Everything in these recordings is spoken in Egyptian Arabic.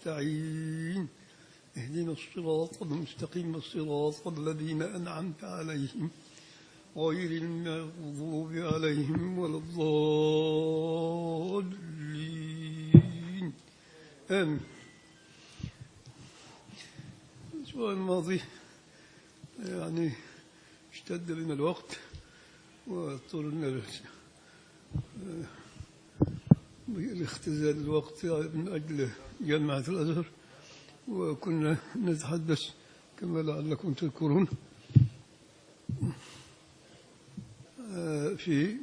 نستعين اهدنا الصراط المستقيم الصراط الذين أنعمت عليهم غير المغضوب عليهم ولا الضالين آمين الأسبوع الماضي يعني اشتد بنا الوقت واضطرنا لاختزال الوقت من أجل جامعة الأزهر وكنا نتحدث كما لعلكم تذكرون في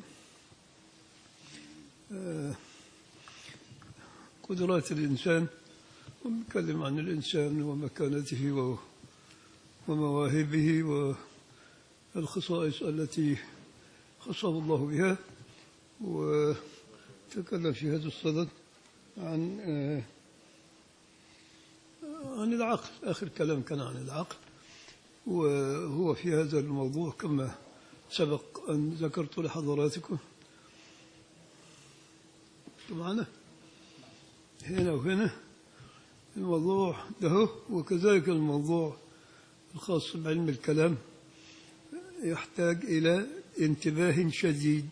قدرات الإنسان ونتكلم عن الإنسان ومكانته ومواهبه والخصائص التي خصه الله بها وتكلم في هذا الصدد عن عن العقل آخر كلام كان عن العقل وهو في هذا الموضوع كما سبق أن ذكرت لحضراتكم معنا هنا وهنا الموضوع ده وكذلك الموضوع الخاص بعلم الكلام يحتاج إلى انتباه شديد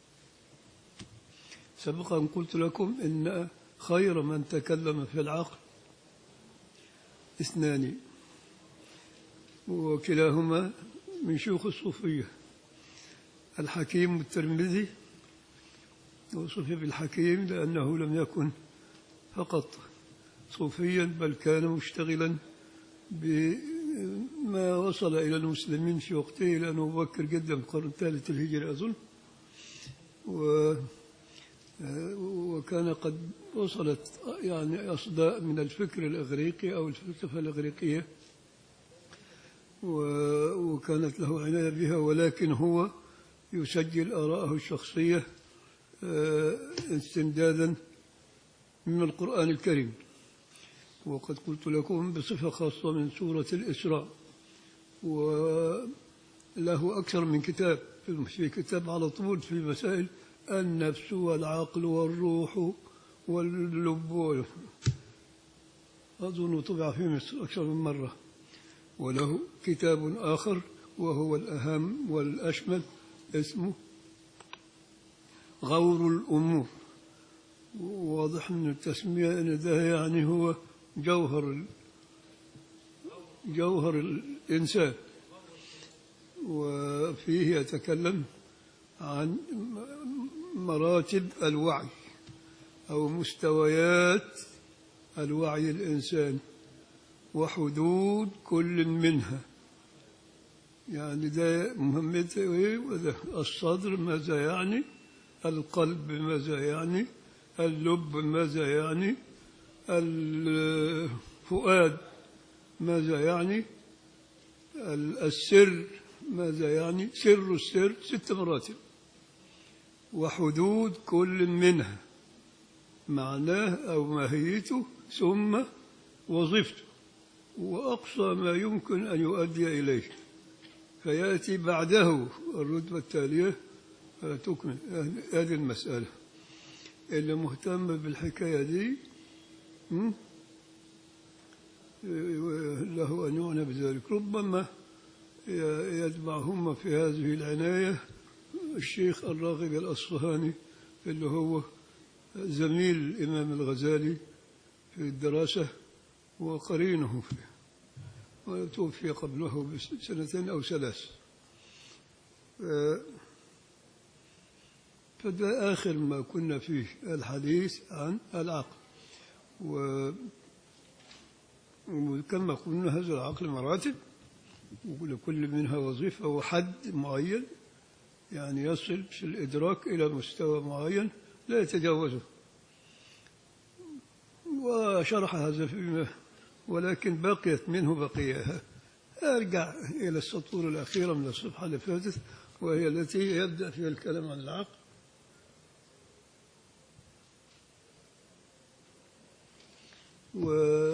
سبق أن قلت لكم إن خير من تكلم في العقل اثنان وكلاهما من شيوخ الصوفية الحكيم الترمذي وصفي بالحكيم لأنه لم يكن فقط صوفيا بل كان مشتغلا بما وصل إلى المسلمين في وقته لأنه مبكر جدا القرن الثالث الهجري أظن و وكان قد وصلت يعني أصداء من الفكر الإغريقي أو الفلسفة الإغريقية وكانت له عناية بها ولكن هو يسجل آراءه الشخصية استمدادا من القرآن الكريم وقد قلت لكم بصفة خاصة من سورة الإسراء وله أكثر من كتاب في كتاب على طول في مسائل النفس والعقل والروح واللب أظن طبع في مصر أكثر من مرة وله كتاب آخر وهو الأهم والأشمل اسمه غور الأمور واضح من التسمية أن ده يعني هو جوهر جوهر الإنسان وفيه يتكلم عن مراتب الوعي أو مستويات الوعي الإنسان وحدود كل منها يعني ده مهمته إيه وده الصدر ماذا يعني القلب ماذا يعني اللب ماذا يعني الفؤاد ماذا يعني السر ماذا يعني سر السر ست مراتب وحدود كل منها معناه أو ماهيته ثم وظيفته وأقصى ما يمكن أن يؤدي إليه فيأتي بعده الرتبة التالية تكمل هذه المسألة اللي مهتم بالحكاية دي له أن يعنى بذلك ربما يتبعهم في هذه العناية الشيخ الراغب الأصفهاني اللي هو زميل الإمام الغزالي في الدراسة وقرينه فيه وتوفي قبله بسنتين أو ثلاث فده آخر ما كنا فيه الحديث عن العقل و وكما قلنا هذا العقل مراتب ولكل منها وظيفة وحد معين يعني يصل في الإدراك إلى مستوى معين لا يتجاوزه وشرح هذا فيما ولكن بقيت منه بقية أرجع إلى السطور الأخيرة من الصفحة اللي فاتت وهي التي يبدأ فيها الكلام عن العقل و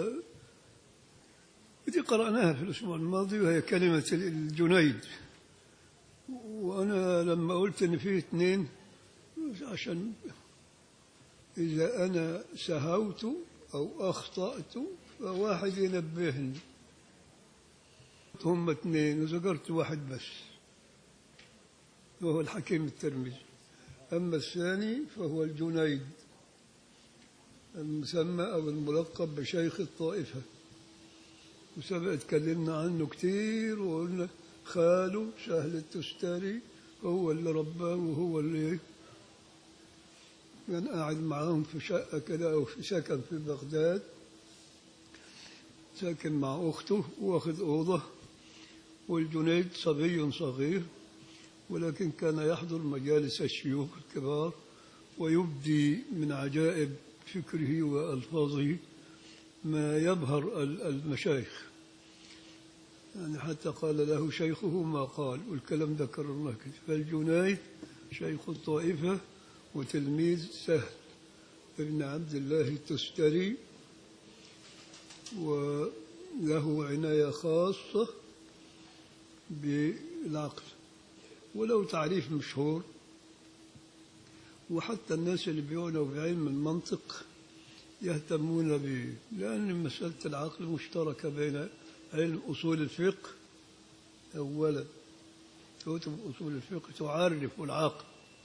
دي قرأناها في الأسبوع الماضي وهي كلمة الجنيد وأنا لما قلت إن في اثنين عشان إذا أنا سهوت أو أخطأت فواحد ينبهني هم اثنين وذكرت واحد بس وهو الحكيم الترمذي أما الثاني فهو الجنيد المسمى أو الملقب بشيخ الطائفة وسبق اتكلمنا عنه كتير وقلنا خاله سهل التستاري هو اللي رباه وهو اللي كان قاعد معاهم في شقة كده أو في سكن في بغداد ساكن مع أخته واخد أوضة والجنيد صبي صغير ولكن كان يحضر مجالس الشيوخ الكبار ويبدي من عجائب فكره وألفاظه ما يبهر ال- المشايخ يعني حتى قال له شيخه ما قال والكلام ده كررناه كده فالجنيد شيخ الطائفة وتلميذ سهل ابن عبد الله التستري وله عناية خاصة بالعقل ولو تعريف مشهور وحتى الناس اللي بيعنوا بعلم المنطق يهتمون به لأن مسألة العقل مشتركة بين علم أصول الفقه أولا كتب أصول الفقه تعرف العقل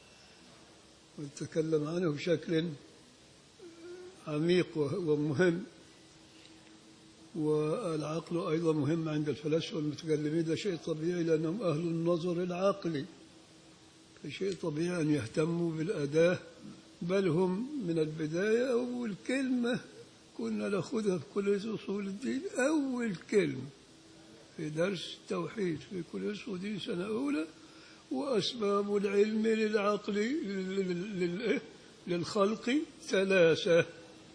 وتتكلم عنه بشكل عميق ومهم والعقل أيضا مهم عند الفلاسفة والمتكلمين ده شيء طبيعي لأنهم أهل النظر العقلي فشيء طبيعي أن يهتموا بالأداة بل هم من البداية أول كلمة كنا ناخذها في كلية أصول الدين أول كلمة في درس التوحيد في كلية أصول الدين سنة أولى وأسباب العلم للعقل لل- لل- للخلق ثلاثة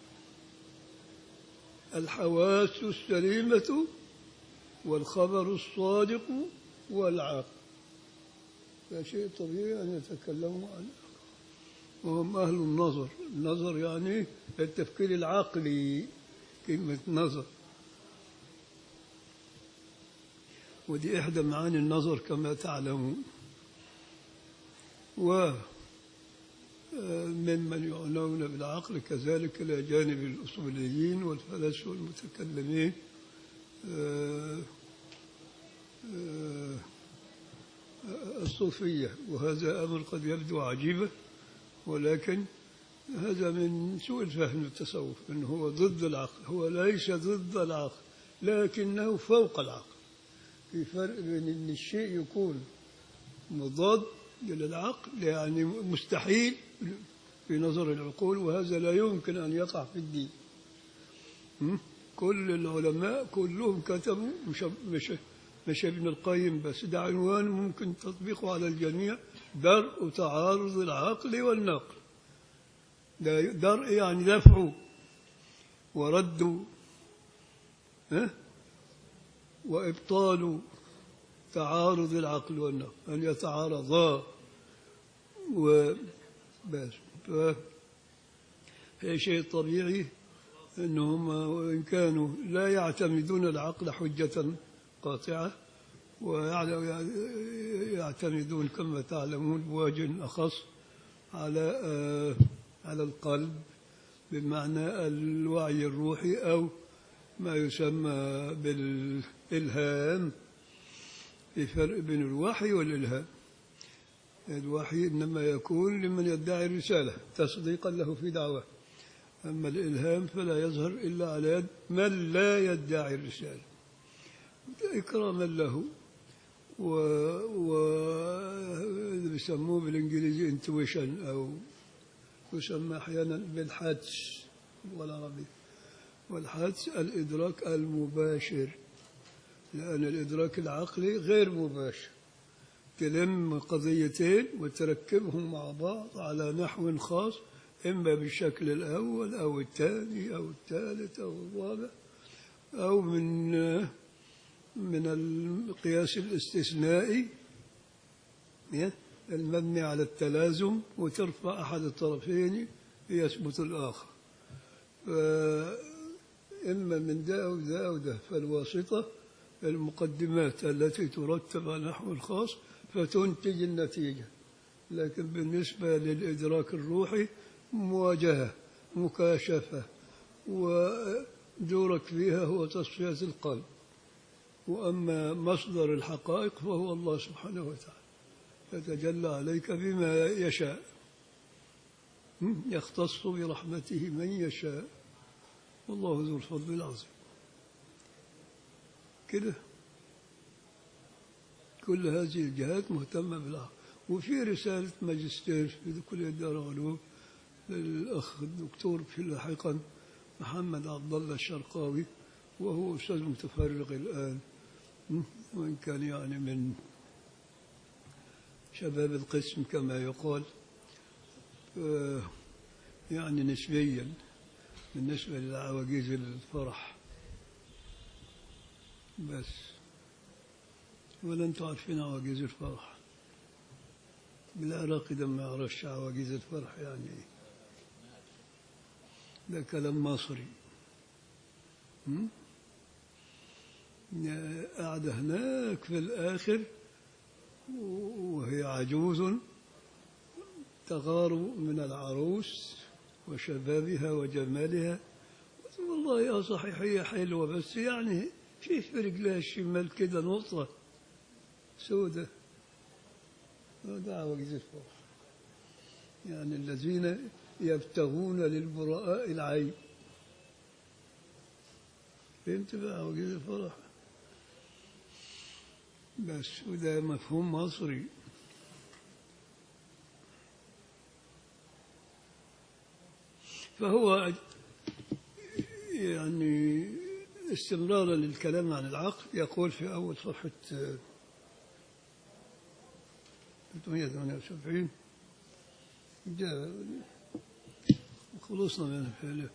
الحواس السليمة والخبر الصادق والعقل فشيء طبيعي أن يتكلموا عن وهم أهل النظر النظر يعني التفكير العقلي كلمة نظر ودي إحدى معاني النظر كما تعلمون و ممن يعنون بالعقل كذلك إلى جانب الأصوليين والفلاسفة والمتكلمين آه، آه، الصوفية وهذا أمر قد يبدو عجيبا ولكن هذا من سوء الفهم التصوف أنه هو ضد العقل هو ليس ضد العقل لكنه فوق العقل في فرق بين أن الشيء يكون مضاد للعقل يعني مستحيل في نظر العقول وهذا لا يمكن أن يقع في الدين م? كل العلماء كلهم كتبوا مش, مش, مش ابن القيم بس ده عنوان ممكن تطبيقه على الجميع درء تعارض العقل والنقل ده درء يعني دفع ورد ها؟ وإبطال تعارض العقل والنقل أن يتعارضا وبس فهي شيء طبيعي أنهم وإن كانوا لا يعتمدون العقل حجة قاطعة ويعتمدون كما تعلمون بوجه أخص على آه، على القلب بمعنى الوعي الروحي أو ما يسمى بالإلهام في فرق بين الوحي والإلهام الوحي إنما يكون لمن يدعي الرسالة تصديقا له في دعواه أما الإلهام فلا يظهر إلا على يد من لا يدعي الرسالة إكراما له و, و... بيسموه بالإنجليزي intuition أو يسمى أحيانا بالحدس والعربي والحدس الإدراك المباشر لأن الإدراك العقلي غير مباشر تلم قضيتين وتركبهم مع بعض على نحو خاص إما بالشكل الأول أو الثاني أو الثالث أو الرابع أو من من القياس الاستثنائي المبني على التلازم وترفع أحد الطرفين ليثبت الآخر إما من ده أو ده أو ده فالواسطة المقدمات التي ترتب على نحو الخاص فتنتج النتيجة لكن بالنسبة للإدراك الروحي مواجهة مكاشفة ودورك فيها هو تصفية القلب وأما مصدر الحقائق فهو الله سبحانه وتعالى يتجلى عليك بما يشاء هم؟ يختص برحمته من يشاء والله ذو الفضل العظيم كده كل هذه الجهات مهتمة بالعقل وفي رسالة ماجستير في كلية دار العلوم للأخ الدكتور في لاحقا محمد عبد الله الشرقاوي وهو أستاذ متفرغ الآن م? وإن كان يعني من شباب القسم كما يقال آه، يعني نسبيا بالنسبة للعواجيز الفرح بس ولا انتم عارفين عواجيز الفرح بالعراق ده ما يعرفش عواجيز الفرح يعني ايه ده كلام مصري م? قاعدة هناك في الآخر وهي عجوز تغار من العروس وشبابها وجمالها والله يا صحيح هي حلوة بس يعني في في رجلها الشمال كده نقطة سودة هذا عواجيز الفرح يعني الذين يبتغون للبراء العيب فهمت بقى عواجيز الفرح بس وده مفهوم مصري فهو يعني استمرارا للكلام عن العقل يقول في أول صفحة 378 جاء خلصنا من الفعل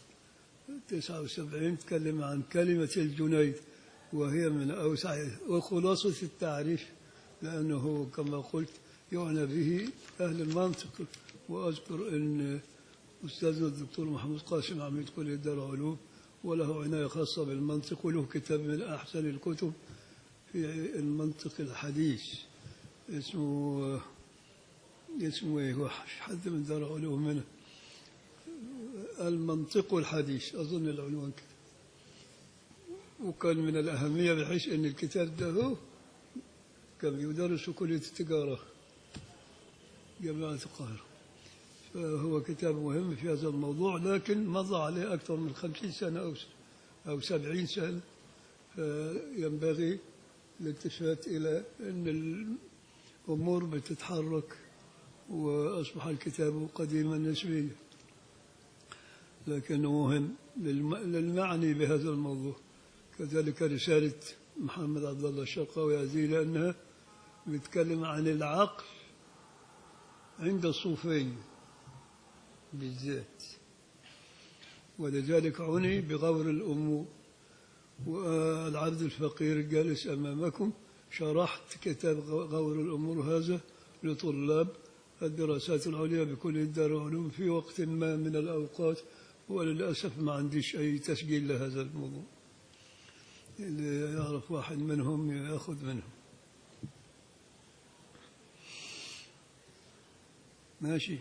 79 تكلم عن كلمة الجنيد وهي من أوسع وخلاصة التعريف لأنه كما قلت يعنى به أهل المنطق وأذكر أن أستاذنا الدكتور محمود قاسم عميد كلية دار العلوم وله عناية خاصة بالمنطق وله كتاب من أحسن الكتب في المنطق الحديث اسمه اسمه ايه هو حد من دار العلوم منه المنطق الحديث أظن العنوان كده وكان من الأهمية بحيث أن الكتاب ده هو كان يدرس كلية التجارة جامعة القاهرة فهو كتاب مهم في هذا الموضوع لكن مضى عليه أكثر من خمسين سنة أو أو سبعين سنة فينبغي الالتفات إلى أن الأمور بتتحرك وأصبح الكتاب قديما نسبيا لكنه مهم للمعني بهذا الموضوع كذلك رسالة محمد عبد الله الشرقاوي هذه لأنها بتتكلم عن العقل عند الصوفية بالذات ولذلك عني بغور الأمور والعبد الفقير الجالس أمامكم شرحت كتاب غور الأمور هذا لطلاب الدراسات العليا بكل دار العلوم في وقت ما من الأوقات وللأسف ما عنديش أي تسجيل لهذا الموضوع اللي يعرف واحد منهم يأخذ منهم ماشي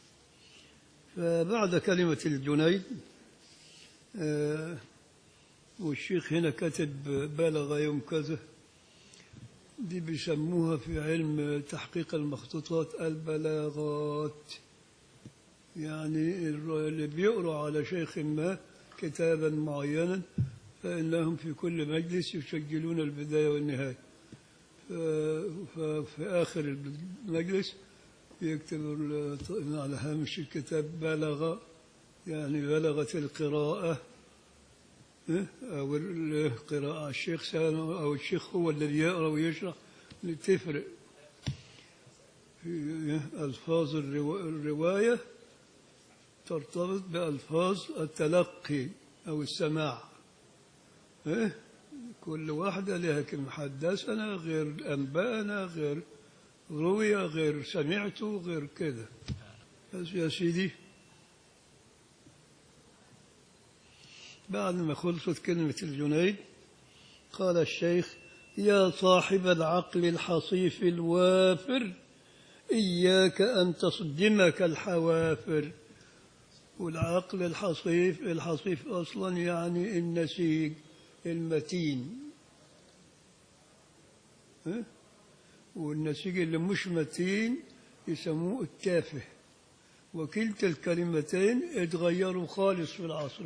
فبعد كلمة الجنيد آه والشيخ هنا كتب بلغ يوم كذا دي بيسموها في علم تحقيق المخطوطات البلاغات يعني اللي بيقرأ على شيخ ما كتابا معينا فإنهم في كل مجلس يسجلون البداية والنهاية ففي آخر المجلس يكتب على هامش الكتاب بلغ يعني بلغت القراءة أو القراءة الشيخ أو الشيخ هو الذي يقرأ ويشرح تفرق في ألفاظ الرواية ترتبط بألفاظ التلقي أو السماع كل واحدة لها كلمة حدثنا غير أنبأنا غير روي غير سمعت غير كذا بس يا سيدي بعد ما خلصت كلمة الجنيد قال الشيخ يا صاحب العقل الحصيف الوافر إياك أن تصدمك الحوافر والعقل الحصيف الحصيف أصلا يعني النسيج المتين ها؟ والنسيج اللي مش متين يسموه التافه وكلتا الكلمتين اتغيروا خالص في العصر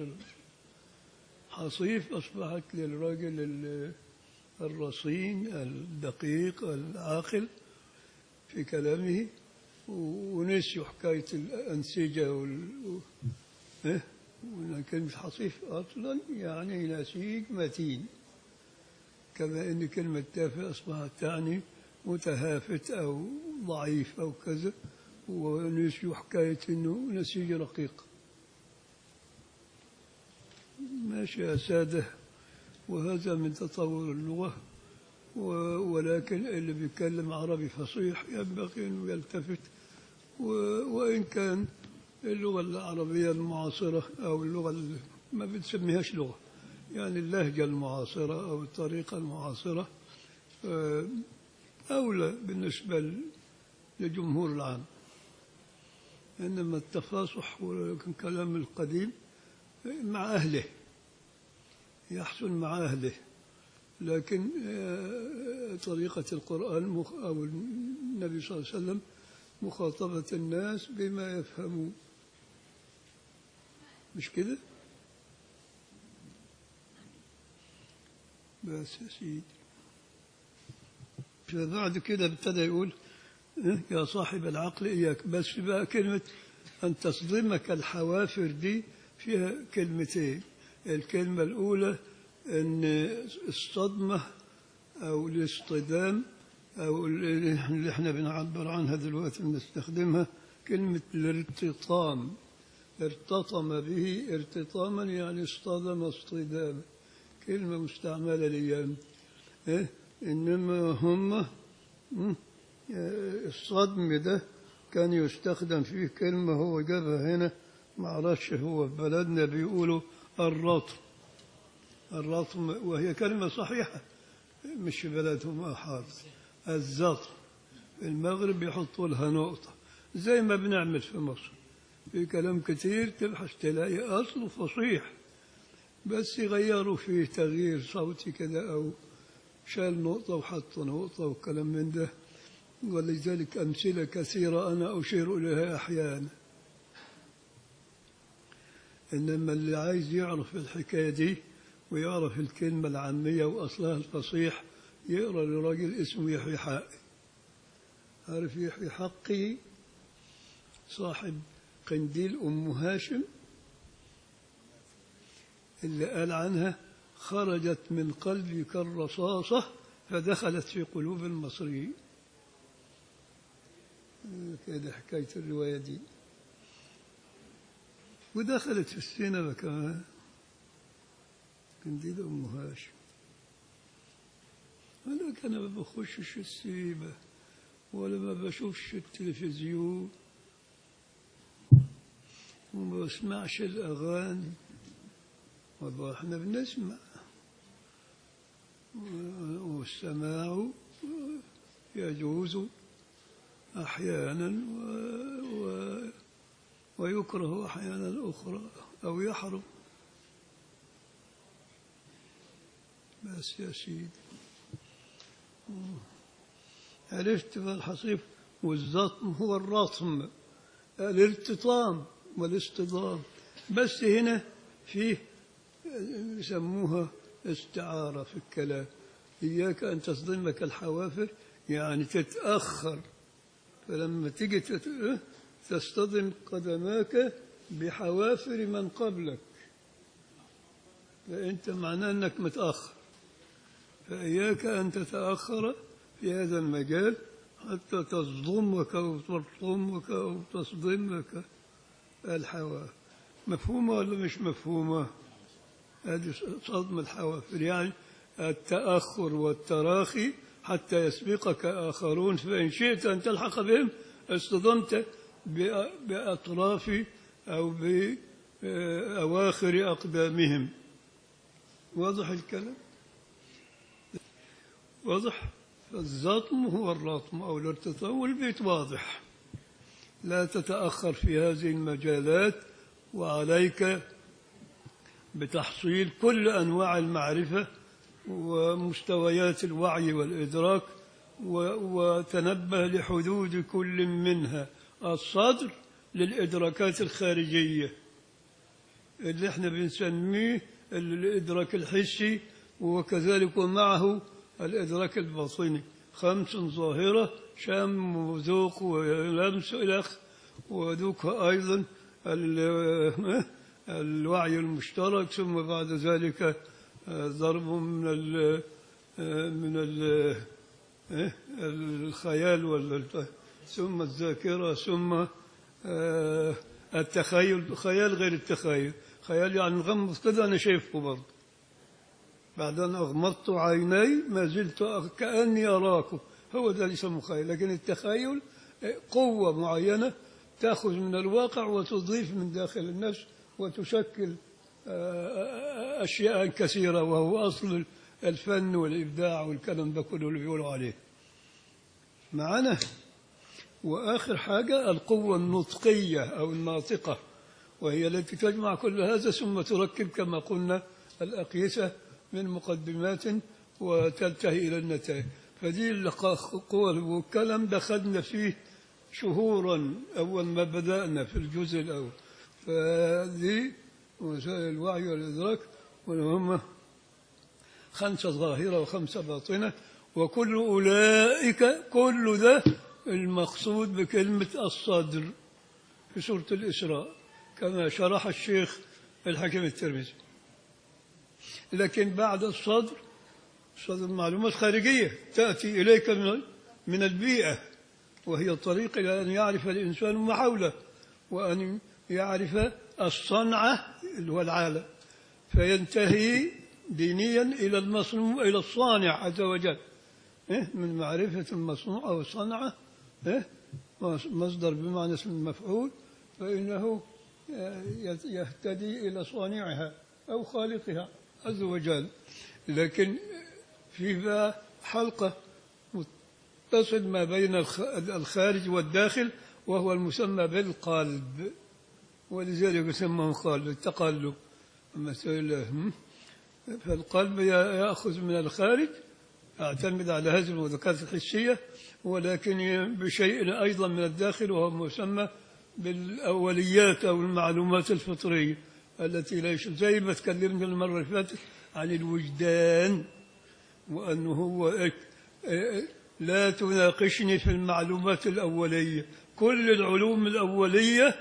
حصيف أصبحت للراجل ال- الرصين الدقيق العاقل في كلامه و- ونسيوا حكاية الأنسجة وال... و- إيه؟ وإن كلمة حصيف أصلا يعني نسيج متين كما أن كلمة تافه أصبحت تعني متهافت أو ضعيف أو كذا ونسيوا حكاية أنه نسيج رقيق ماشي يا سادة وهذا من تطور اللغة و- ولكن اللي بيتكلم عربي فصيح ينبغي أنه يلتفت و- وإن كان اللغة العربية المعاصرة أو اللغة ال- ما بنسميهاش لغة يعني اللهجة المعاصرة أو الطريقة المعاصرة آه، أولى بالنسبة ل- للجمهور العام إنما التفاصح والكلام القديم مع أهله يحسن مع أهله لكن آه، طريقة القرآن مخ- أو النبي صلى الله عليه وسلم مخاطبة الناس بما يفهمون مش كده؟ بس يا سيدي فبعد كده ابتدى يقول إيه، يا صاحب العقل إياك بس بقى كلمة أن تصدمك الحوافر دي فيها كلمتين الكلمة الأولى أن الصدمة أو الاصطدام أو اللي احنا بنعبر عنها دلوقتي بنستخدمها كلمة الارتطام ارتطم به ارتطاما يعني اصطدم اصطداما كلمة مستعملة الأيام إيه؟ إنما هم مم، آه، الصدم ده كان يستخدم فيه كلمة هو جابها هنا معرفش هو في بلدنا بيقولوا الرطم الرطم وهي كلمة صحيحة مش في بلدهم أحافظ الزطم في المغرب يحطوا لها نقطة زي ما بنعمل في مصر في كلام كتير تبحث تلاقي أصله فصيح بس يغيروا فيه تغيير صوتي كده أو شال نقطة وحط نقطة وكلام من ده ولذلك أمثلة كثيرة أنا أشير إليها أحيانا إنما اللي عايز يعرف الحكاية دي ويعرف الكلمة العامية وأصلها الفصيح يقرأ لراجل اسمه يحيى حقي عارف يحيى حقي صاحب قنديل أم هاشم اللي قال عنها خرجت من قلبي كالرصاصة فدخلت في قلوب المصريين كده حكاية الرواية دي ودخلت في السينما كمان قنديل أم هاشم أنا كان ما بخشش السينما ولا ما بشوفش التلفزيون وما بسمعش الأغاني والله احنا بنسمع والسماع يجوز أحيانا و... و... ويكره أحيانا أخرى أو يحرم بس يا سيدي عرفت ما الحصيف والزطم هو الرطم الارتطام والاصطدام بس هنا فيه يسموها استعارة في الكلام إياك أن تصدمك الحوافر يعني تتأخر فلما تيجي تت- تصطدم قدماك بحوافر من قبلك فأنت معناه أنك متأخر فإياك أن تتأخر في هذا المجال حتى تصدمك أو ترطمك أو تصدمك الحوافر مفهومة ولا مش مفهومة؟ هذه صدم الحوافر يعني التأخر والتراخي حتى يسبقك آخرون فإن شئت أن تلحق بهم اصطدمت بأ- بأطراف أو بأواخر أقدامهم واضح الكلام؟ واضح؟ فالزطم هو الرطم أو الارتطام والبيت واضح لا تتأخر في هذه المجالات وعليك بتحصيل كل أنواع المعرفة ومستويات الوعي والإدراك و- وتنبه لحدود كل منها الصدر للإدراكات الخارجية اللي احنا بنسميه الإدراك الحسي وكذلك معه الإدراك الباطني خمس ظاهرة شم وذوق ولمس إلى آخره. وذوق أيضا ال- الوعي المشترك ثم بعد ذلك آه، ضرب من ال من ال الخيال وال ثم الذاكرة ثم آه، التخيل خيال غير التخيل خيال يعني مغمض كده أنا شايفه برضه بعدين أغمضت عيني ما زلت أ- كأني أراكم هو ده اللي يسموه خيال لكن التخيل آه، قوة معينة تأخذ من الواقع وتضيف من داخل النفس وتشكل آه، أشياء كثيرة وهو أصل الفن والإبداع والكلام ده كله اللي بيقولوا عليه معنا وآخر حاجة القوة النطقية أو الناطقة وهي التي تجمع كل هذا ثم تركب كما قلنا الأقيسة من مقدمات وتنتهي إلى النتائج فدي القوة والكلام ده خدنا فيه شهورا أول ما بدأنا في الجزء الأول فدي وسائل الوعي والإدراك وهم خمسة ظاهرة وخمسة باطنة وكل أولئك كل ده المقصود بكلمة الصدر في سورة الإسراء كما شرح الشيخ الحكيم الترمذي لكن بعد الصدر صدر معلومات خارجية تأتي إليك من من البيئة وهي الطريق إلى أن يعرف الإنسان ما حوله وأن يعرف الصنعة اللي هو العالم فينتهي دينيا إلى المصنوع إلى الصانع عز وجل إيه؟ من معرفة المصنوع أو الصنعة إيه؟ مصدر بمعنى اسم المفعول فإنه آه، يهتدي إلى صانعها أو خالقها عز وجل لكن في بقى حلقة متصل ما بين الخ- الخارج والداخل وهو المسمى بالقلب ولذلك يسمى قلب التقلب مثلا هم؟ فالقلب ي- يأخذ من الخارج يعتمد على هذه المدركات الحسية ولكن ي- بشيء أيضا من الداخل وهو مسمى بالأوليات أو المعلومات الفطرية التي ليس زي ما تكلمنا المرة اللي فاتت عن الوجدان وأنه هو إك- إيه- لا تناقشني في المعلومات الأولية كل العلوم الأولية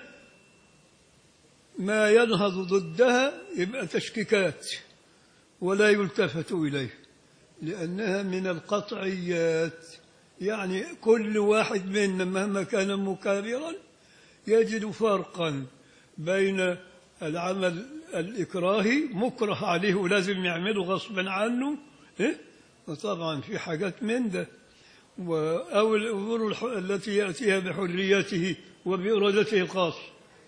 ما ينهض ضدها يبقى تشكيكات ولا يلتفت إليه لأنها من القطعيات يعني كل واحد منا مهما كان مكابرا يجد فرقا بين العمل الإكراهي مكره عليه ولازم يعمله غصبا عنه إيه؟ وطبعا في حاجات من ده و- أو الأمور الح- التي يأتيها بحريته وبإرادته الخاصة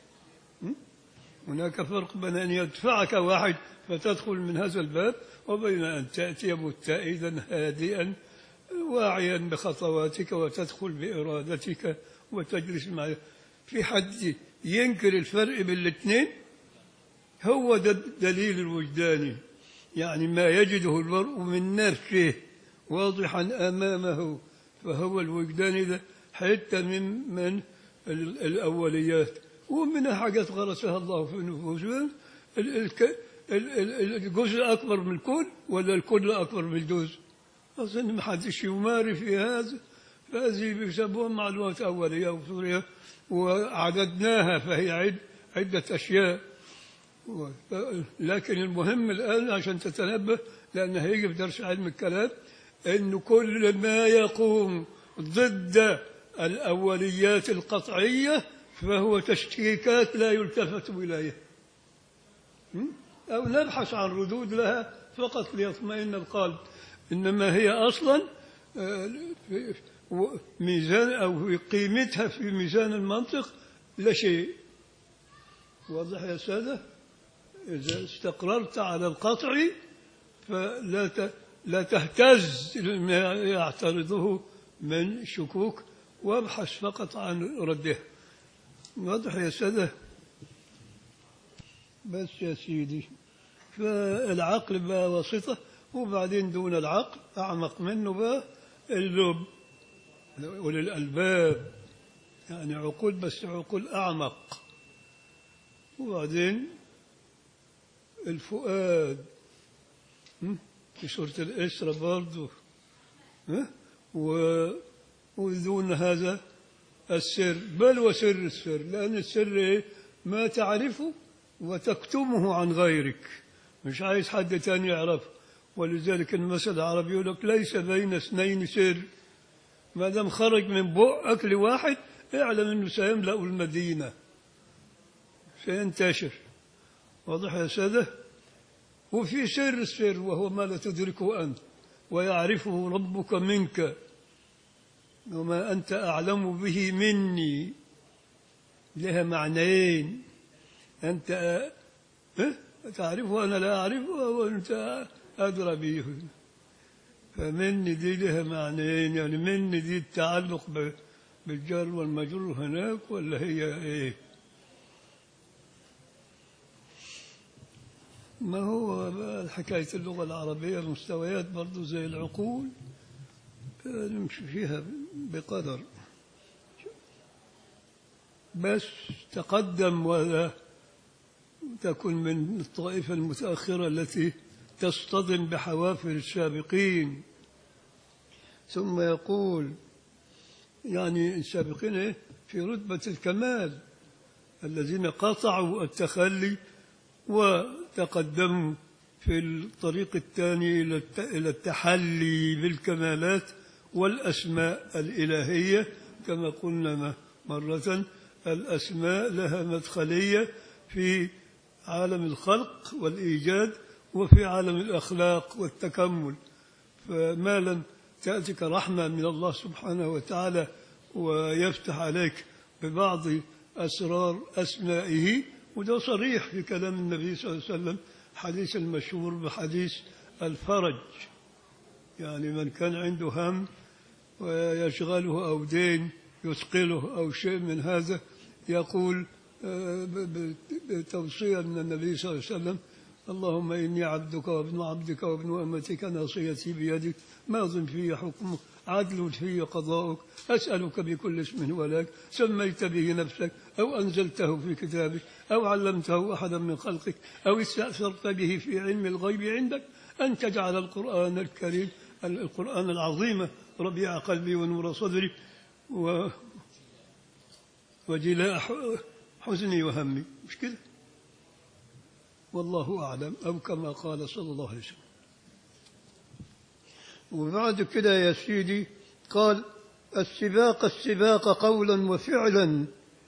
هناك فرق بين أن يدفعك واحد فتدخل من هذا الباب وبين أن تأتي متئدا هادئا واعيا بخطواتك وتدخل بإرادتك وتجلس مع في حد ينكر الفرق بين الاثنين هو ده الدليل الوجداني يعني ما يجده المرء من نفسه واضحا أمامه فهو الوجداني ده حتة من من ال- الأوليات ومنها حاجات غرسها الله في نفوسهم ال- الك- ال- ال- الجزء الأكبر من الكل ولا الكل أكبر من الجزء أظن ما حدش يماري في هذا فهذه بيسموها معلومات أولية وصورية وعددناها فهي عد عدة أشياء و- لكن المهم الآن عشان تتنبه لأن هيجي في درس علم الكلام أن كل ما يقوم ضد الأوليات القطعية فهو تشكيكات لا يلتفت إليها م? أو نبحث عن ردود لها فقط ليطمئن القلب إنما هي أصلا آه، في- و- ميزان أو في قيمتها في ميزان المنطق لا شيء واضح يا سادة إذا استقررت على القطع فلا ت- لا تهتز لما يعترضه من شكوك وابحث فقط عن ردها واضح يا سادة بس يا سيدي فالعقل بقى واسطة وبعدين دون العقل أعمق منه بقى اللب وللألباب يعني عقول بس عقول أعمق وبعدين الفؤاد م? في سورة الإسراء برضه ها؟ و- ودون هذا السر بل وسر السر لأن السر إيه؟ ما تعرفه وتكتمه عن غيرك مش عايز حد تاني يعرفه ولذلك المثل العربي يقول لك ليس بين اثنين سر ما دام خرج من بقك لواحد اعلم انه سيملأ المدينة سينتشر واضح يا سادة وفي سر السر وهو ما لا تدركه أنت ويعرفه ربك منك وما أنت أعلم به مني لها معنيين أنت أه؟ تعرفه وأنا لا أعرفه وأنت أدرى به فمني دي لها معنيين يعني مني دي التعلق ب- بالجر والمجرور هناك ولا هي إيه ما هو بقى حكاية اللغة العربية المستويات برضو زي العقول نمشي فيها بقدر بس تقدم ولا تكن من الطائفة المتأخرة التي تصطدم بحوافر السابقين ثم يقول يعني السابقين إيه؟ في رتبة الكمال الذين قطعوا التخلي وتقدموا في الطريق الثاني إلى الت- إلى التحلي بالكمالات والأسماء الإلهية كما قلنا م- مرة الأسماء لها مدخلية في عالم الخلق والإيجاد وفي عالم الأخلاق والتكمل فما لم تأتك رحمة من الله سبحانه وتعالى ويفتح عليك ببعض أسرار أسمائه وده صريح في كلام النبي صلى الله عليه وسلم حديث المشهور بحديث الفرج يعني من كان عنده هم ويشغله أو دين يثقله أو شيء من هذا يقول آه، ب- ب- بتوصية من النبي صلى الله عليه وسلم اللهم إني عبدك وابن عبدك وابن أمتك ناصيتي بيدك ماض في حكمك عدل في قضاؤك أسألك بكل اسم هو لك سميت به نفسك أو أنزلته في كتابك أو علمته أحدا من خلقك أو استأثرت به في علم الغيب عندك أن تجعل القرآن الكريم القرآن العظيم ربيع قلبي ونور صدري و وجلاء ح- حزني وهمي مش كده والله أعلم أو كما قال صلى الله عليه وسلم وبعد كده يا سيدي قال السباق السباق قولا وفعلا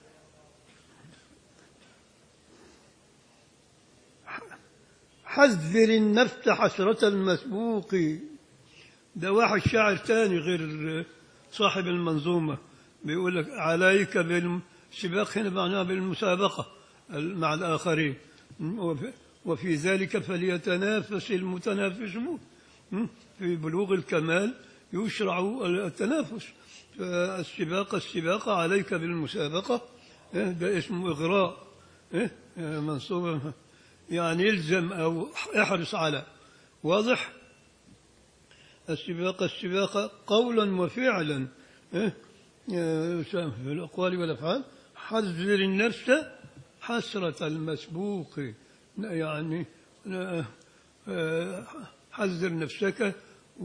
حذر النفس حسرة المسبوق ده واحد شاعر تاني غير صاحب المنظومة بيقول لك عليك بالسباق هنا معناها بالمسابقة مع الآخرين وفي- وفي ذلك فليتنافس المتنافسون في بلوغ الكمال يشرع التنافس فالسباق السباق عليك بالمسابقة إيه، ده اسمه إغراء إيه، منصوب يعني يلزم أو احرص على واضح السباق السباق قولا وفعلا إيه؟ آه، في الأقوال والأفعال حذر النفس حسرة المسبوق يعني آه، آه، حذر نفسك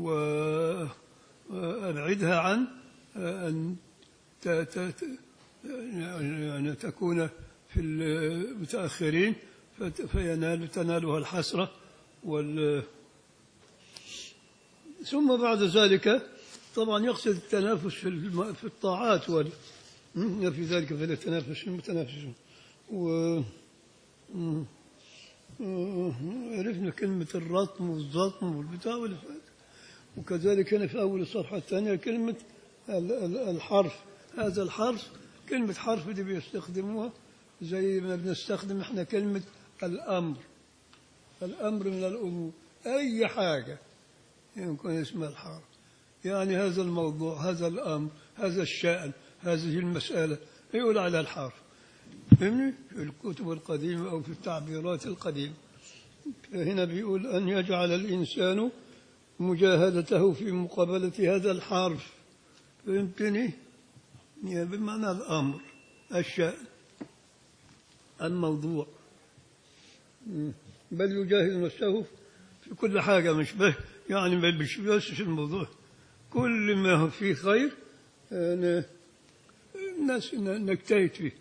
وأبعدها عن آه، أن ت- ت- ت- يعني تكون في المتأخرين فت- فينال تنالها الحسرة وال ثم بعد ذلك طبعا يقصد التنافس في الم- في الطاعات وال م? في ذلك فليتنافس المتنافسون و م- م- عرفنا كلمة الرطم والزطم والبتاع واللي فات وكذلك هنا في أول الصفحة الثانية كلمة ال- ال- الحرف هذا الحرف كلمة حرف دي بيستخدموها زي ما بنستخدم احنا كلمة الأمر الأمر من الأمور أي حاجة يمكن اسمها الحرف يعني هذا الموضوع هذا الأمر هذا الشأن هذه المسألة يقول على الحرف فهمني في الكتب القديمة أو في التعبيرات القديمة هنا بيقول أن يجعل الإنسان مجاهدته في مقابلة هذا الحرف فهمتني؟ يعني بمعنى الأمر الشأن الموضوع م. بل يجاهد نفسه في كل حاجة مش بس يعني ما مش بس في الموضوع كل ما هو فيه خير آه، ن- الناس ن- نجتهد فيه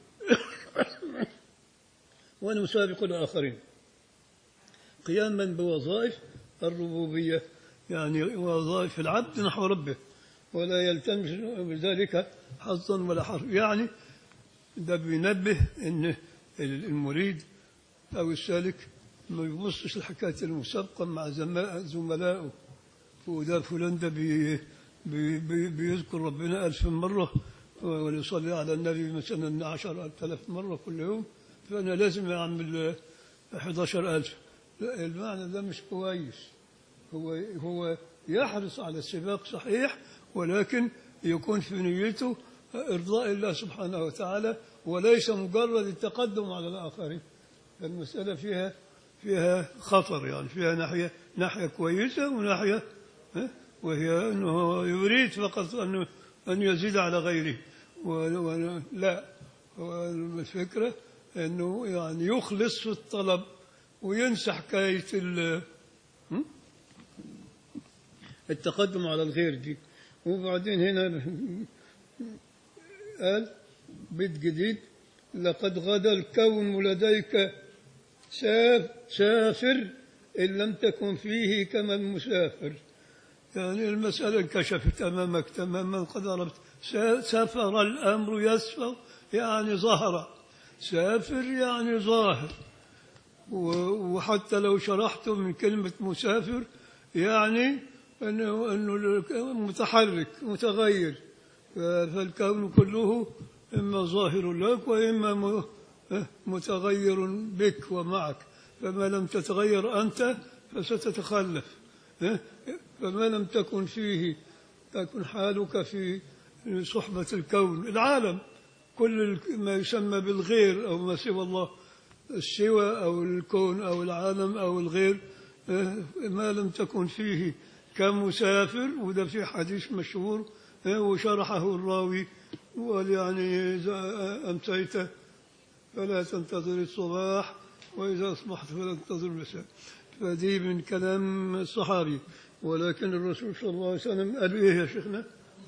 ونسابق الآخرين قياما بوظائف الربوبية يعني وظائف العبد نحو ربه ولا يلتمس بذلك حظا ولا حرف يعني ده بينبه ان المريد او السالك ما يبصش لحكايه المسابقه مع زما- زملائه وده فلان ده بي بي بي بيذكر ربنا ألف مرة ويصلي على النبي مثلا عشر آلاف مرة كل يوم فأنا لازم أعمل 11 ألف لا المعنى ده مش كويس هو هو يحرص على السباق صحيح ولكن يكون في نيته إرضاء الله سبحانه وتعالى وليس مجرد التقدم على الآخرين المسألة فيها فيها خطر يعني فيها ناحية ناحية كويسة وناحية ها؟ وهي أنه يريد فقط أن أن يزيد على غيره و- و- لا هو الفكرة أنه يعني يخلص في الطلب وينسى حكاية ال- هم؟ التقدم على الغير دي وبعدين هنا قال بيت جديد لقد غدا الكون لديك ساف سافر إن لم تكن فيه كما المسافر يعني المسألة انكشفت أمامك تماما قد عرفت سا- سافر الأمر يسفر يعني ظهر سافر يعني ظاهر و- وحتى لو شرحت من كلمة مسافر يعني أنه, أنه متحرك متغير ف- فالكون كله إما ظاهر لك وإما م- متغير بك ومعك فما لم تتغير أنت فستتخلف فما لم تكن فيه تكن حالك في صحبة الكون العالم كل ما يسمى بالغير أو ما سوى الله السوى أو الكون أو العالم أو الغير آه، ما لم تكن فيه كمسافر وده في حديث مشهور آه، وشرحه الراوي وقال يعني إذا أمسيت فلا تنتظر الصباح وإذا أصبحت فلا تنتظر المساء فدي من كلام الصحابي ولكن الرسول صلى الله عليه وسلم قال إيه يا شيخنا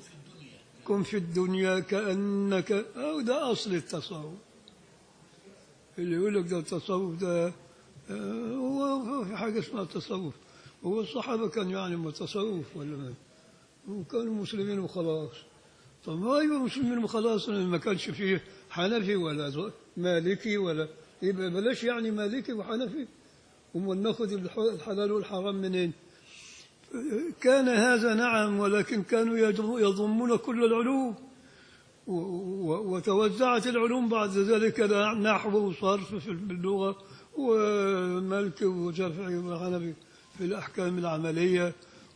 كن في الدنيا كأنك أو ده أصل التصوف اللي يقول لك ده التصوف ده آه، هو في حاجة اسمها التصوف هو الصحابة كان يعني متصوف ولا ما وكانوا مسلمين وخلاص طب ما أيوة مسلمين وخلاص ما كانش فيه حنفي ولا ز- مالكي ولا يبقى بلاش يعني مالكي وحنفي وما ناخذ الح- الحلال والحرام منين كان هذا نعم ولكن كانوا يضم- يضمون كل العلوم و- و- وتوزعت العلوم بعد ذلك إلى نحو وصرف في اللغة وملك وشافعي وحنفي في الأحكام العملية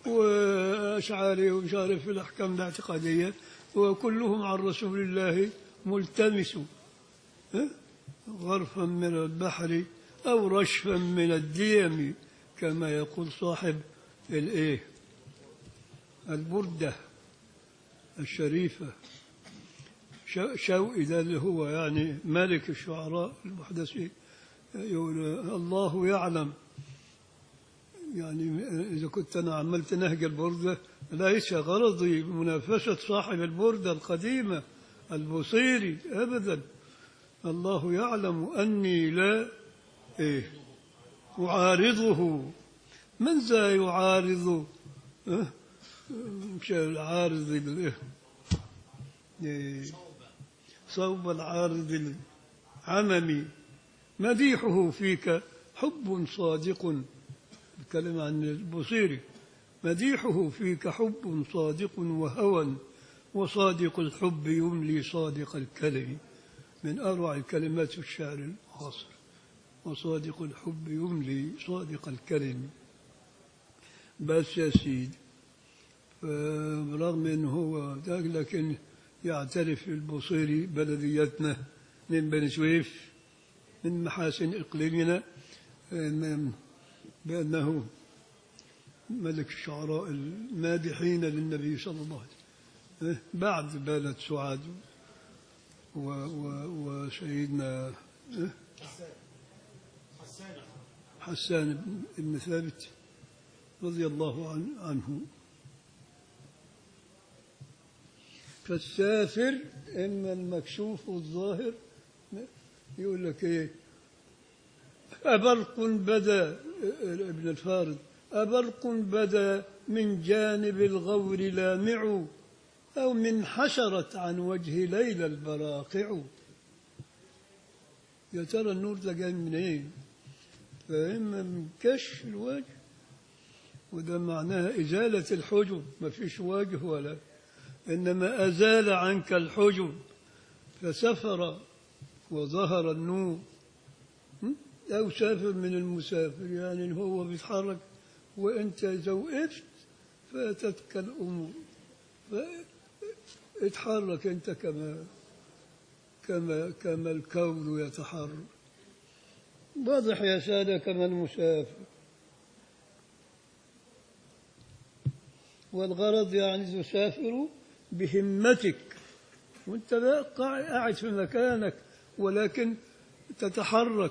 وأشعري ومش عارف في الأحكام الاعتقادية وكلهم عن رسول الله ملتمس ها؟ غرفا من البحر أو رشفا من الديم كما يقول صاحب الإيه البردة الشريفة شو- شوقي ده اللي هو يعني ملك الشعراء المحدثين يقول الله يعلم يعني إذا كنت أنا عملت نهج البردة ليس غرضي منافسة صاحب البردة القديمة البصيري أبدا الله يعلم أني لا إيه أعارضه من ذا يعارض أه؟ مش العارض ال- إيه؟ صوب العارض العممي مديحه فيك حب صادق الكلمة عن البصيري مديحه فيك حب صادق وهوى وصادق الحب يملي صادق الكلم من أروع الكلمات في الشعر المعاصر وصادق الحب يملي صادق الكلم بس يا سيدي برغم انه هو ده لكن يعترف البصيري بلديتنا من بني سويف من محاسن إقليمنا آه، بأنه ملك الشعراء المادحين للنبي صلى الله عليه وسلم آه، بعد بلد سعاد و و وسيدنا آه، حسان بن ثابت رضي الله عن عنه فالسافر إما المكشوف والظاهر يقول لك إيه أبرق بدا ابن الفارض أبرق بدا من جانب الغور لامع أو من حشرت عن وجه ليلى البراقع يا ترى النور ده جاي منين؟ فإما من كشف الوجه وده معناها إزالة الحجب ما فيش وجه ولا إنما أزال عنك الحجب فسفر وظهر النور م? أو سافر من المسافر يعني هو بيتحرك وأنت إذا وقفت فاتتك الأمور اتحرك أنت كما كما كما الكون يتحرك واضح يا سادة كما المسافر والغرض يعني تسافر بهمتك وانت بقى قاعد في مكانك ولكن تتحرك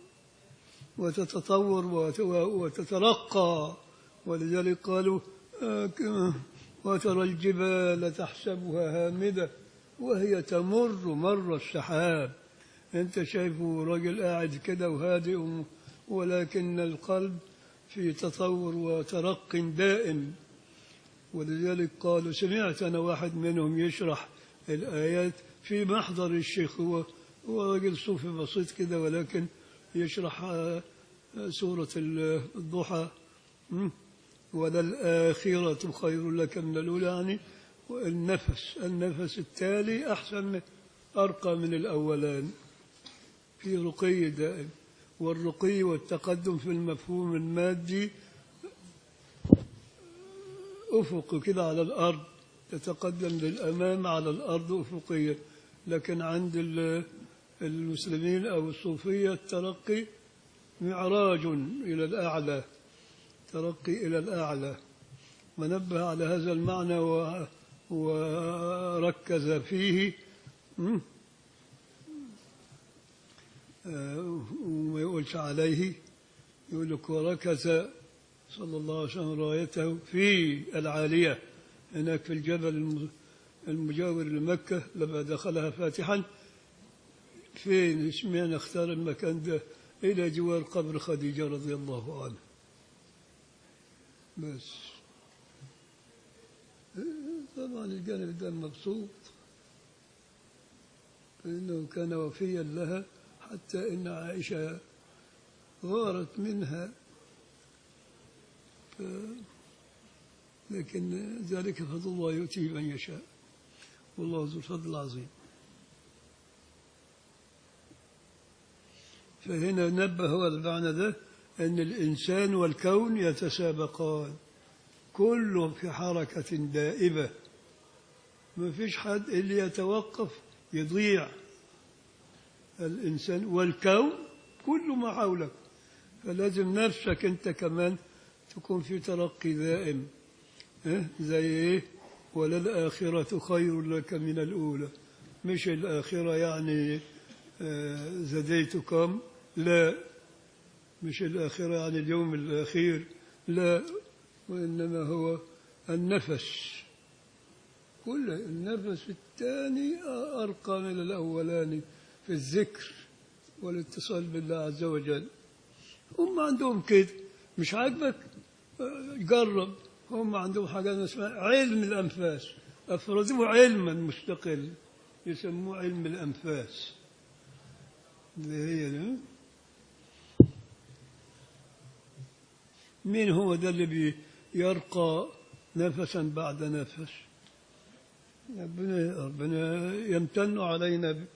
وتتطور وت- وتترقى ولذلك قالوا آه، ك- وترى الجبال تحسبها هامدة وهي تمر مر السحاب انت شايفه راجل قاعد كده وهادئ وم- ولكن القلب في تطور وترق دائم ولذلك قالوا سمعت أنا واحد منهم يشرح الآيات في محضر الشيخ هو هو راجل صوفي بسيط كده ولكن يشرح آه، آه، سورة ال- الضحى م? وللآخرة خير لك من الأولى يعني والنفس النفس التالي أحسن من أرقى من الأولان في رقي دائم والرقي والتقدم في المفهوم المادي أفق كده على الأرض تتقدم للأمام على الأرض أفقيا لكن عند ال- المسلمين أو الصوفية الترقي معراج إلى الأعلى ترقي إلى الأعلى ونبه على هذا المعنى و- وركز فيه م? آه، وما يقولش عليه يقول لك وركز صلى الله عليه وسلم رايته في العالية هناك في الجبل الم- المجاور لمكة لما دخلها فاتحا فين اشمعنى اختار المكان ده إلى جوار قبر خديجة رضي الله عنها بس طبعا الجانب ده مبسوط فإنه كان وفيا لها حتى إن عائشة غارت منها ف... لكن ذلك فضل الله يؤتيه من يشاء والله ذو الفضل العظيم فهنا نبه هو المعنى ده أن الإنسان والكون يتسابقان كل في حركة دائبة ما فيش حد اللي يتوقف يضيع الإنسان والكون كل ما حولك فلازم نفسك أنت كمان تكون في ترقي دائم إيه؟ زي إيه وللآخرة خير لك من الأولى مش الآخرة يعني آه، زديتكم لا مش الآخرة يعني اليوم الأخير لا وإنما هو النفس كل النفس الثاني أرقى من الأولاني في الذكر والاتصال بالله عز وجل هم عندهم كده مش عاجبك آه، جرب هم عندهم حاجة اسمها علم الأنفاس أفردوه علما مستقل يسموه علم الأنفاس اللي هي ده. مين هو ده اللي بيرقى نفسا بعد نفس ربنا ربنا يمتن علينا ب-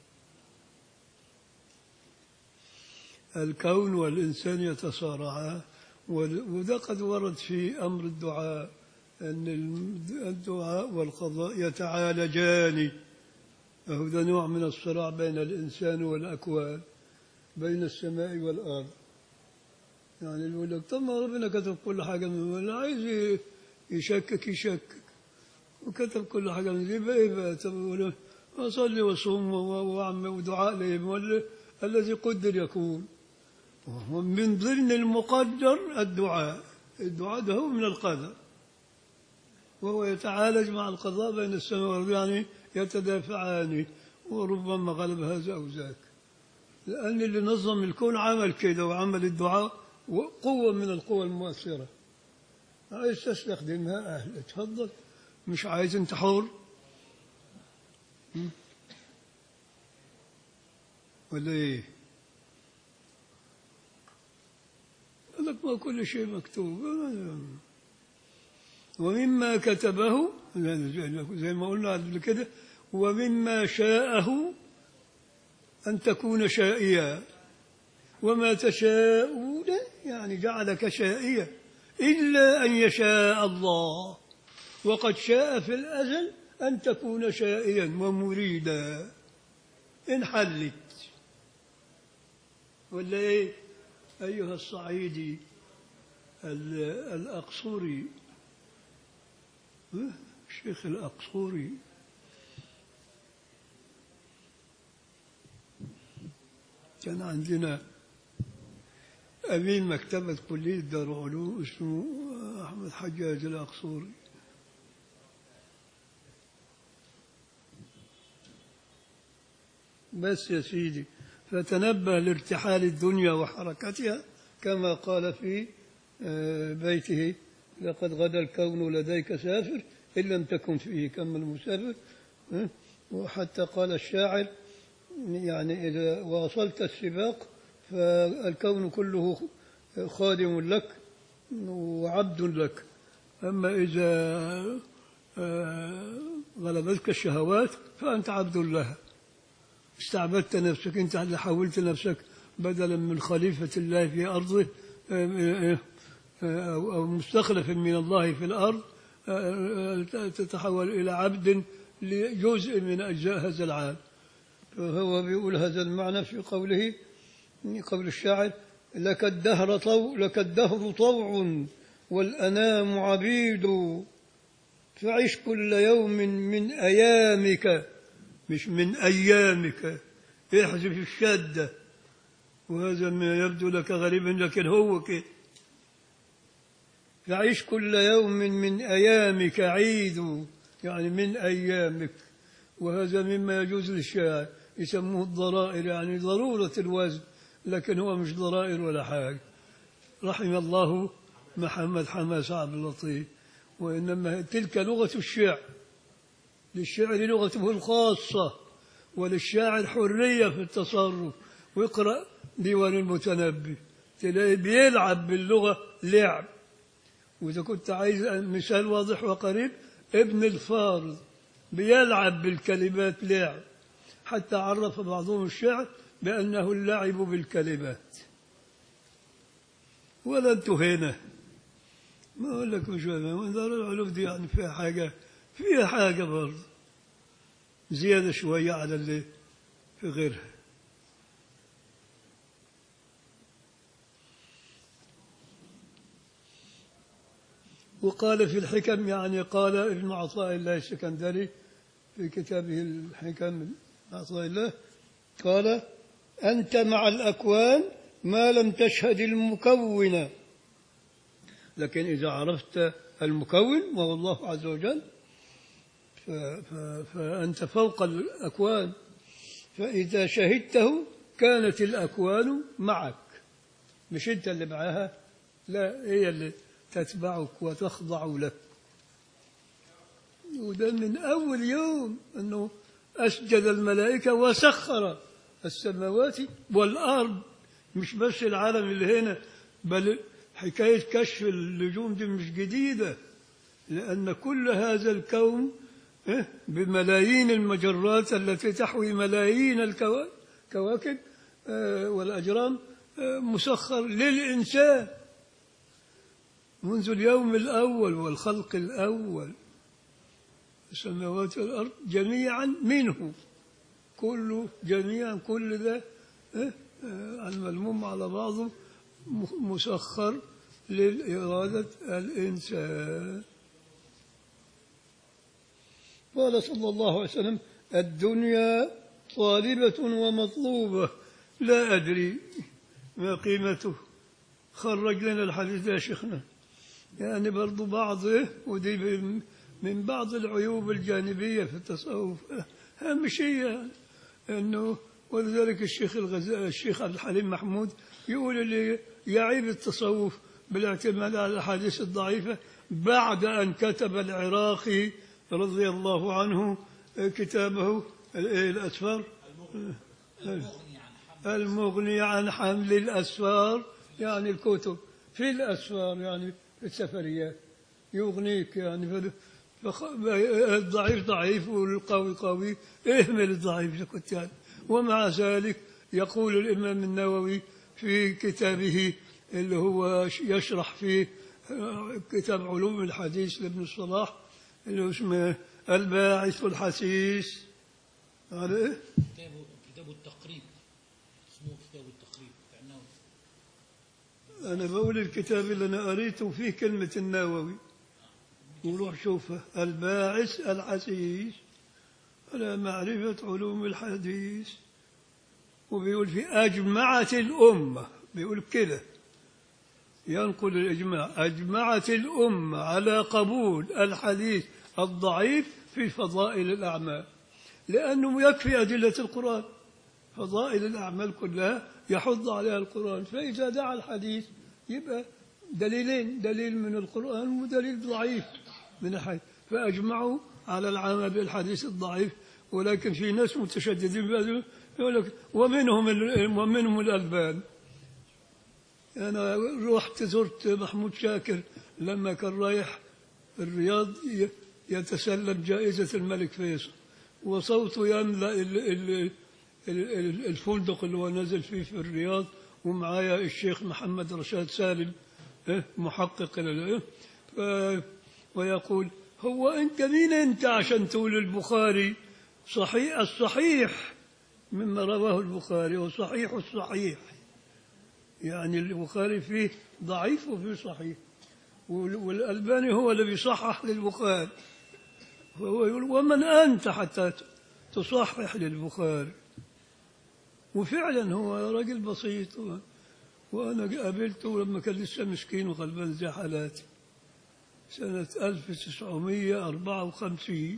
الكون والإنسان يتصارعان وال- وده قد ورد في أمر الدعاء أن الم- الدعاء والقضاء يتعالجان فهو ده نوع من الصراع بين الإنسان والأكوان بين السماء والأرض يعني اللي يقول لك طب ما ربنا كتب كل حاجة من اللي عايز يشكك يشكك وكتب كل حاجة من دي بقى إيه بقى طب يقول أصلي وأصوم وأعمل ودعاء لهم ولا الذي قدر يكون ومن ضمن المقدر الدعاء الدعاء ده هو من القدر وهو يتعالج مع القضاء بين السماء والأرض يعني يتدافعان وربما غلب هذا أو ذاك لأن اللي نظم الكون عمل كده وعمل الدعاء قوة من القوى المؤثرة عايز تستخدمها أهل تفضل مش عايز انت حر م? ولا ايه قال لك ما كل شيء مكتوب ومما كتبه زي ما قلنا قبل كده ومما شاءه أن تكون شائيا وما تشاءون يعني جعلك شائيا إلا أن يشاء الله وقد شاء في الأزل أن تكون شائيا ومريدا إن حلت ولا إيه أيها الصعيدي ال- الأقصوري ها؟ الشيخ الأقصوري كان عندنا أمين مكتبة كلية دار علوم اسمه أحمد حجاج الأقصوري بس يا سيدي فتنبه لارتحال الدنيا وحركتها كما قال في آه، بيته لقد غدا الكون لديك سافر إن لم تكن فيه كم المسافر ها؟ وحتى قال الشاعر يعني إذا واصلت السباق فالكون كله خادم لك وعبد لك أما إذا آه، غلبتك الشهوات فأنت عبد لها استعبدت نفسك أنت اللي حولت نفسك بدلا من خليفة الله في أرضه آه، آه، أو أو مستخلف من الله في الأرض آه، آه، تتحول إلى عبد لجزء من أجزاء هذا العالم فهو بيقول هذا المعنى في قوله قول الشاعر لك الدهر طوع لك الدهر طوع والأنام عبيد فعش كل يوم من أيامك مش من أيامك احذف الشدة وهذا ما يبدو لك غريبا لكن هو كده فعش كل يوم من أيامك عيد يعني من أيامك وهذا مما يجوز للشاعر يسموه الضرائر يعني ضرورة الوزن لكن هو مش ضرائر ولا حاجة رحم الله محمد حماس عبد اللطيف وإنما تلك لغة الشعر للشعر لغته الخاصة وللشاعر حرية في التصرف واقرأ ديوان المتنبي تلاقي بيلعب باللغة لعب وإذا كنت عايز مثال واضح وقريب ابن الفارض بيلعب بالكلمات لعب حتى عرف بعضهم الشعر بأنه اللعب بالكلمات ولا انتوا هنا ما أقول لك مش فاهم دار العلوم دي يعني فيها حاجة فيها حاجة برضه زيادة شوية على اللي في غيرها وقال في الحكم يعني قال ابن عطاء الله السكندري في كتابه الحكم عطاء الله قال أنت مع الأكوان ما لم تشهد المكون لكن إذا عرفت المكون وهو الله عز وجل ف- ف- فأنت فوق الأكوان فإذا شهدته كانت الأكوان معك مش أنت اللي معها لا هي اللي تتبعك وتخضع لك وده من أول يوم أنه أسجد الملائكة وسخر السماوات والأرض مش بس العالم اللي هنا بل حكاية كشف النجوم دي مش جديدة لأن كل هذا الكون إيه، بملايين المجرات التي تحوي ملايين الكواكب والأجرام آه، مسخر للإنسان منذ اليوم الأول والخلق الأول السماوات والأرض جميعا منه كله جميعا كل ده إيه؟ آه، الملموم على بعضه م- مسخر لإرادة الإنسان قال صلى الله عليه وسلم الدنيا طالبة ومطلوبة لا أدري ما قيمته خرج لنا الحديث ده يا شيخنا يعني برضو بعض إيه؟ ودي من- من بعض العيوب الجانبية في التصوف أهم شيء يعني أنه ولذلك الشيخ الغزالي الشيخ عبد الحليم محمود يقول اللي يعيب التصوف بالاعتماد على الأحاديث الضعيفة بعد أن كتب العراقي رضي الله عنه كتابه الأسفار المغني عن حمل الأسفار يعني الكتب في الأسفار يعني في السفريات يغنيك يعني ف- فخ... الضعيف ضعيف والقوي قوي اهمل الضعيف إذا كنت يعني ومع ذلك يقول الإمام النووي في كتابه اللي هو يشرح فيه آه، كتاب علوم الحديث لابن الصلاح اللي هو اسمه الباعث الحسيس على إيه؟ كتابه كتاب التقريب اسمه كتاب التقريب كأنه أنا بقول الكتاب اللي أنا قريته فيه كلمة النووي وروح شوفه الباعث الحسيس على معرفة علوم الحديث وبيقول في أجمعت الأمة بيقول كده ينقل الإجماع أجمعت الأمة على قبول الحديث الضعيف في فضائل الأعمال لأنه يكفي أدلة القرآن فضائل الأعمال كلها يحض عليها القرآن فإذا دعا الحديث يبقى دليلين دليل من القرآن ودليل ضعيف من الحديث فأجمعوا على العمل بالحديث الضعيف ولكن في ناس متشددين بهذا يقول لك ومنهم ال- ومنهم الألبان أنا رحت زرت محمود شاكر لما كان رايح الرياض ي- يتسلم جائزة الملك فيصل وصوته يملأ ال- ال- ال- ال- الفندق اللي هو نزل فيه في الرياض ومعايا الشيخ محمد رشاد سالم إيه، محقق ال- إيه، ف- ويقول هو أنت مين أنت عشان تقول البخاري صحيح الصحيح مما رواه البخاري وصحيح الصحيح يعني البخاري فيه ضعيف وفيه صحيح وال- والألباني هو اللي بيصحح للبخاري فهو يقول ومن أنت حتى تصحح للبخاري وفعلا هو راجل بسيط و- وأنا قابلته لما كان لسه مسكين وغلبان زي حالاتي سنة 1954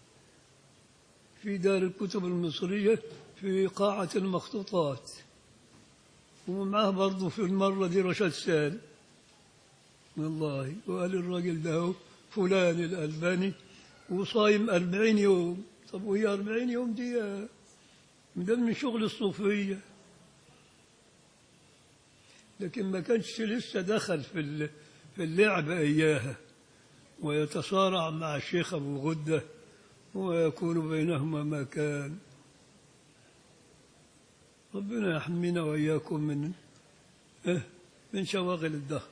في دار الكتب المصرية في قاعة المخطوطات ومعاه برضه في المرة دي رشاد سالم والله وقال الراجل ده هو فلان الألباني وصايم أربعين يوم طب وهي أربعين يوم دي ده من شغل الصوفية لكن ما كانش لسه دخل في ال- في اللعبة إياها ويتصارع مع الشيخ أبو غدة ويكون بينهما ما كان ربنا يحمينا وإياكم من إيه من شواغل الدهر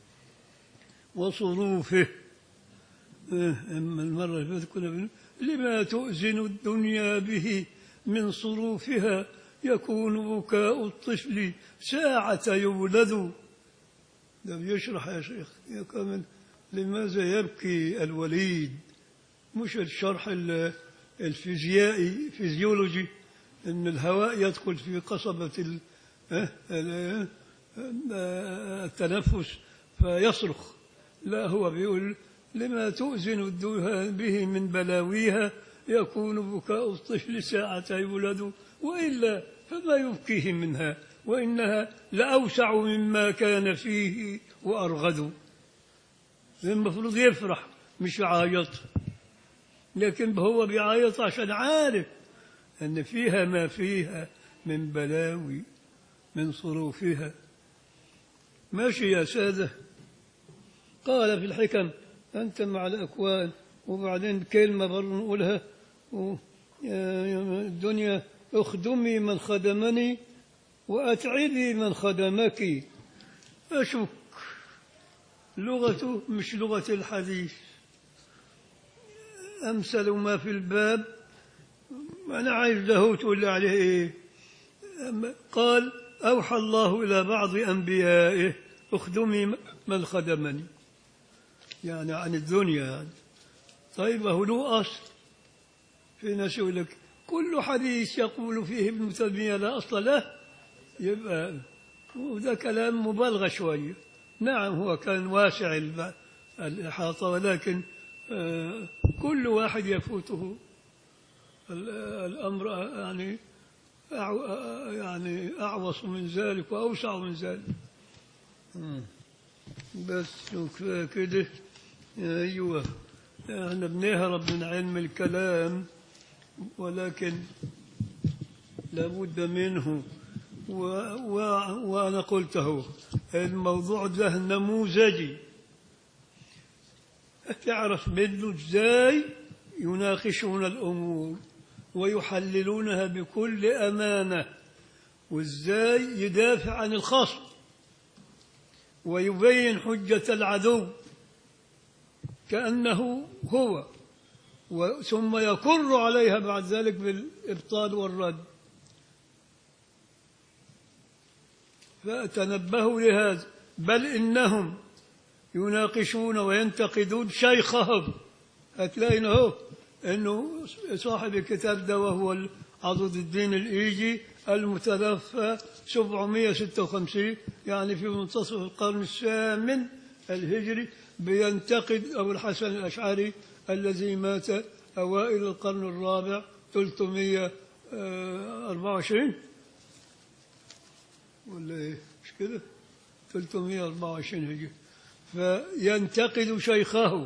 وصروفه إيه أما المرة اللي فاتت كنا بنقول لما تؤذن الدنيا به من صروفها يكون بكاء الطفل ساعة يولد ده بيشرح يا شيخ يا كمان لماذا يبكي الوليد مش الشرح ال- الفيزيائي فيزيولوجي ان الهواء يدخل في قصبة ال- اه، ال- اه، التنفس فيصرخ لا هو بيقول لما تؤذن الدنيا به من بلاويها يكون بكاء الطفل ساعة يولد وإلا فما يبكيه منها وإنها لأوسع مما كان فيه وأرغد المفروض يفرح مش يعيط لكن هو بيعيط عشان عارف أن فيها ما فيها من بلاوي من صروفها ماشي يا سادة قال في الحكم أنت مع الأكوان وبعدين كلمة برضه نقولها و- يا- يا الدنيا اخدمي من خدمني وأتعبي من خدمك أشك لغته مش لغة الحديث أمثل ما في الباب وأنا عايز له تقول لي عليه إيه أما قال أوحى الله إلى بعض أنبيائه اخدمي من خدمني يعني عن الدنيا يعني. طيب هو له أصل في ناس يقول لك كل حديث يقول فيه ابن تيمية لا أصل له يبقى وده كلام مبالغة شوية نعم هو كان واسع الب- الإحاطة ولكن آه، كل واحد يفوته ال- الأمر يعني أعو يعني أعوص من ذلك وأوسع من ذلك مم. بس وكفاية كده أيوه احنا بنهرب من علم الكلام ولكن لابد منه و و وأنا قلته الموضوع ده نموذجي تعرف منه ازاي يناقشون الأمور ويحللونها بكل أمانة وازاي يدافع عن الخصم ويبين حجة العدو كأنه هو و- ثم يكر عليها بعد ذلك بالإبطال والرد فتنبهوا لهذا بل إنهم يناقشون وينتقدون شيخهم هتلاقي هو انه صاحب الكتاب ده وهو عضد الدين الايجي المتوفى 756 يعني في منتصف القرن الثامن الهجري بينتقد ابو الحسن الاشعري الذي مات اوائل القرن الرابع 324 ولا ايه مش كده 324 هجري فينتقد شيخه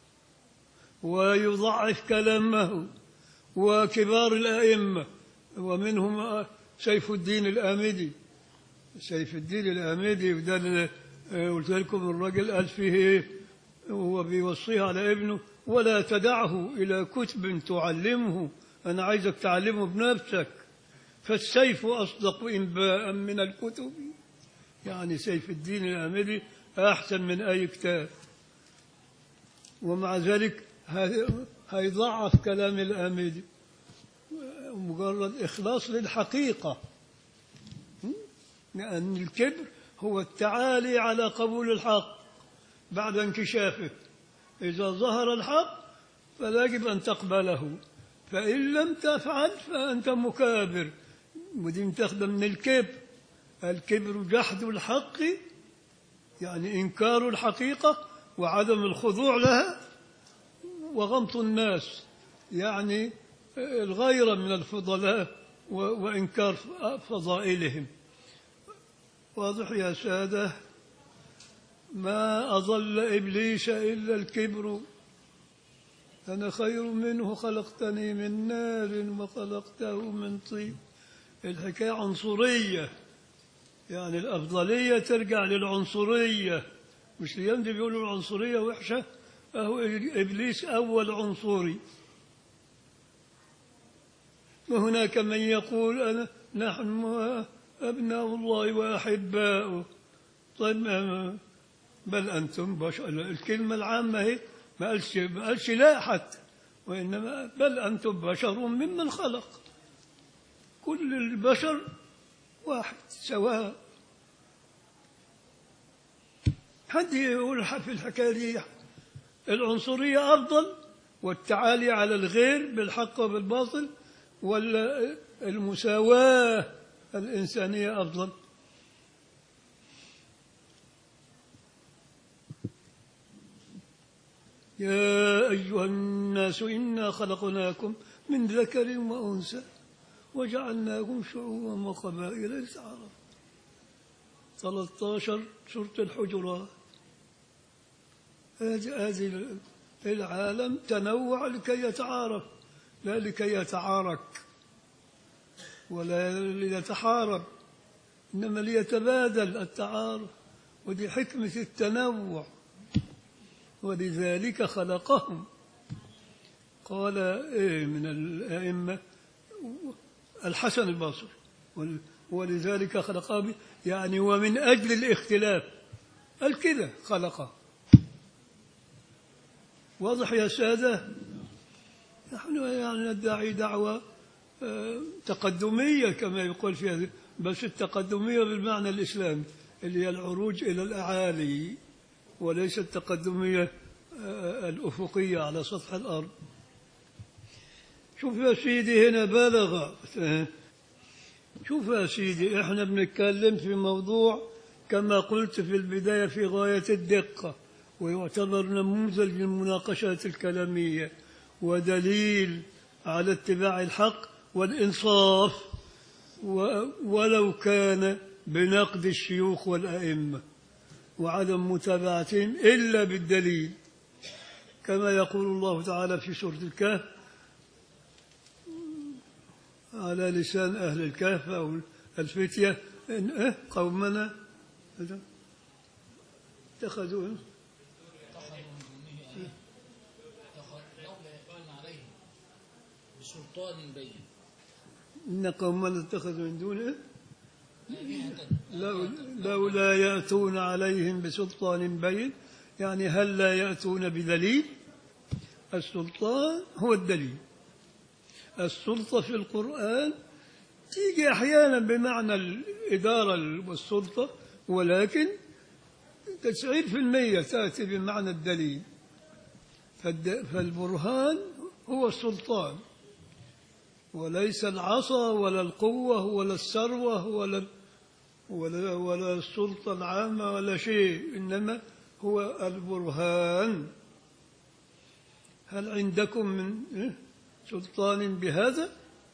ويضعف كلامه وكبار الأئمة ومنهم سيف الدين الآمدي سيف الدين الآمدي وده اللي قلت لكم الرجل قال فيه إيه هو بيوصيه على ابنه ولا تدعه إلى كتب تعلمه أنا عايزك تعلمه بنفسك فالسيف أصدق إنباء من الكتب يعني سيف الدين الآمدي أحسن من أي كتاب ومع ذلك هي- هيضعف كلام الآمدي مجرد إخلاص للحقيقة م? لأن الكبر هو التعالي على قبول الحق بعد انكشافه إذا ظهر الحق فلا يجب أن تقبله فإن لم تفعل فأنت مكابر ودي متاخدة من الكبر الكبر جحد الحق يعني إنكار الحقيقة وعدم الخضوع لها وغمط الناس يعني الغيرة من الفضلاء و- وإنكار فضائلهم واضح يا سادة ما أضل إبليس إلا الكبر أنا خير منه خلقتني من نار وخلقته من طين الحكاية عنصرية يعني الأفضلية ترجع للعنصرية مش اليوم دي بيقولوا العنصرية وحشة أهو إبليس أول عنصري وهناك من يقول أنا نحن أبناء الله وأحباؤه طيب ما- بل أنتم بشر الكلمة العامة هي ما قالش ما قالش لا حتى وإنما بل أنتم بشر ممن خلق كل البشر واحد سواء حد يقول في الحكاية دي العنصرية أفضل والتعالي على الغير بالحق وبالباطل ولا المساواة الإنسانية أفضل يا أيها الناس إنا خلقناكم من ذكر وأنثى وجعلناكم شعوبا وقبائل لتعارفوا 13 سورة الحجرات هذه هذه العالم تنوع لكي يتعارف لا لكي يتعارك ولا ليتحارب إنما ليتبادل التعارف ودي حكمة التنوع ولذلك خلقهم قال إيه من الأئمة الحسن البصري ول- ولذلك خلقه يعني ومن أجل الاختلاف قال كده خلقه واضح يا سادة نحن يعني ندعي دعوة آه، تقدمية كما يقول فيها بس التقدمية بالمعنى الإسلامي اللي هي العروج إلى الأعالي وليس التقدمية آه، الأفقية على سطح الأرض شوف يا سيدي هنا بلغ شوف يا سيدي احنا بنتكلم في موضوع كما قلت في البداية في غاية الدقة ويعتبر نموذج للمناقشات الكلامية ودليل على اتباع الحق والإنصاف و- ولو كان بنقد الشيوخ والأئمة وعدم متابعتهم إلا بالدليل كما يقول الله تعالى في سورة الكهف على لسان أهل الكهف أو الفتية إن إيه قومنا هذا اتخذوا اتخذوا من دونه آلهة اتخذ- لولا يأتون عليهم بسلطان بين إن قومنا اتخذوا من دونه آلهة لو- لولا يأتون عليهم بسلطان بين يعني هل لا يأتون بدليل السلطان هو الدليل السلطة في القرآن تيجي أحيانا بمعنى الإدارة والسلطة ولكن تسعين في المية تأتي بمعنى الدليل فالد- فالبرهان هو السلطان وليس العصا ولا القوة ولا الثروة ولا ولا ولا السلطة العامة ولا شيء إنما هو البرهان هل عندكم من إيه؟ سلطان بهذا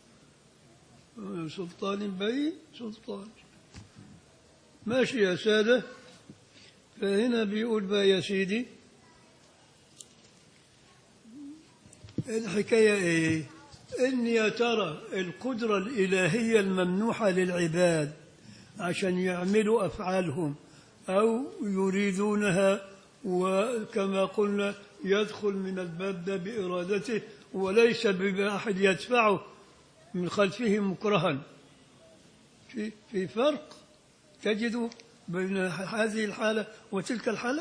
سلطان بين سلطان ماشي يا سادة فهنا بيقول بقى يا سيدي الحكاية إيه إن يا ترى القدرة الإلهية الممنوحة للعباد عشان يعملوا أفعالهم أو يريدونها وكما قلنا يدخل من الباب ده بإرادته وليس بأحد يدفعه من خلفه مكرها في في فرق تجد بين هذه الحالة وتلك الحالة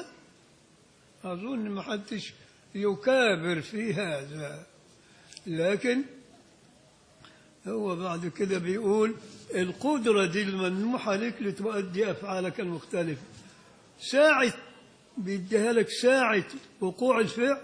أظن ما حدش يكابر في هذا لكن هو بعد كده بيقول القدرة دي الممنوحة لك لتؤدي أفعالك المختلفة ساعة بيديها لك ساعة وقوع الفعل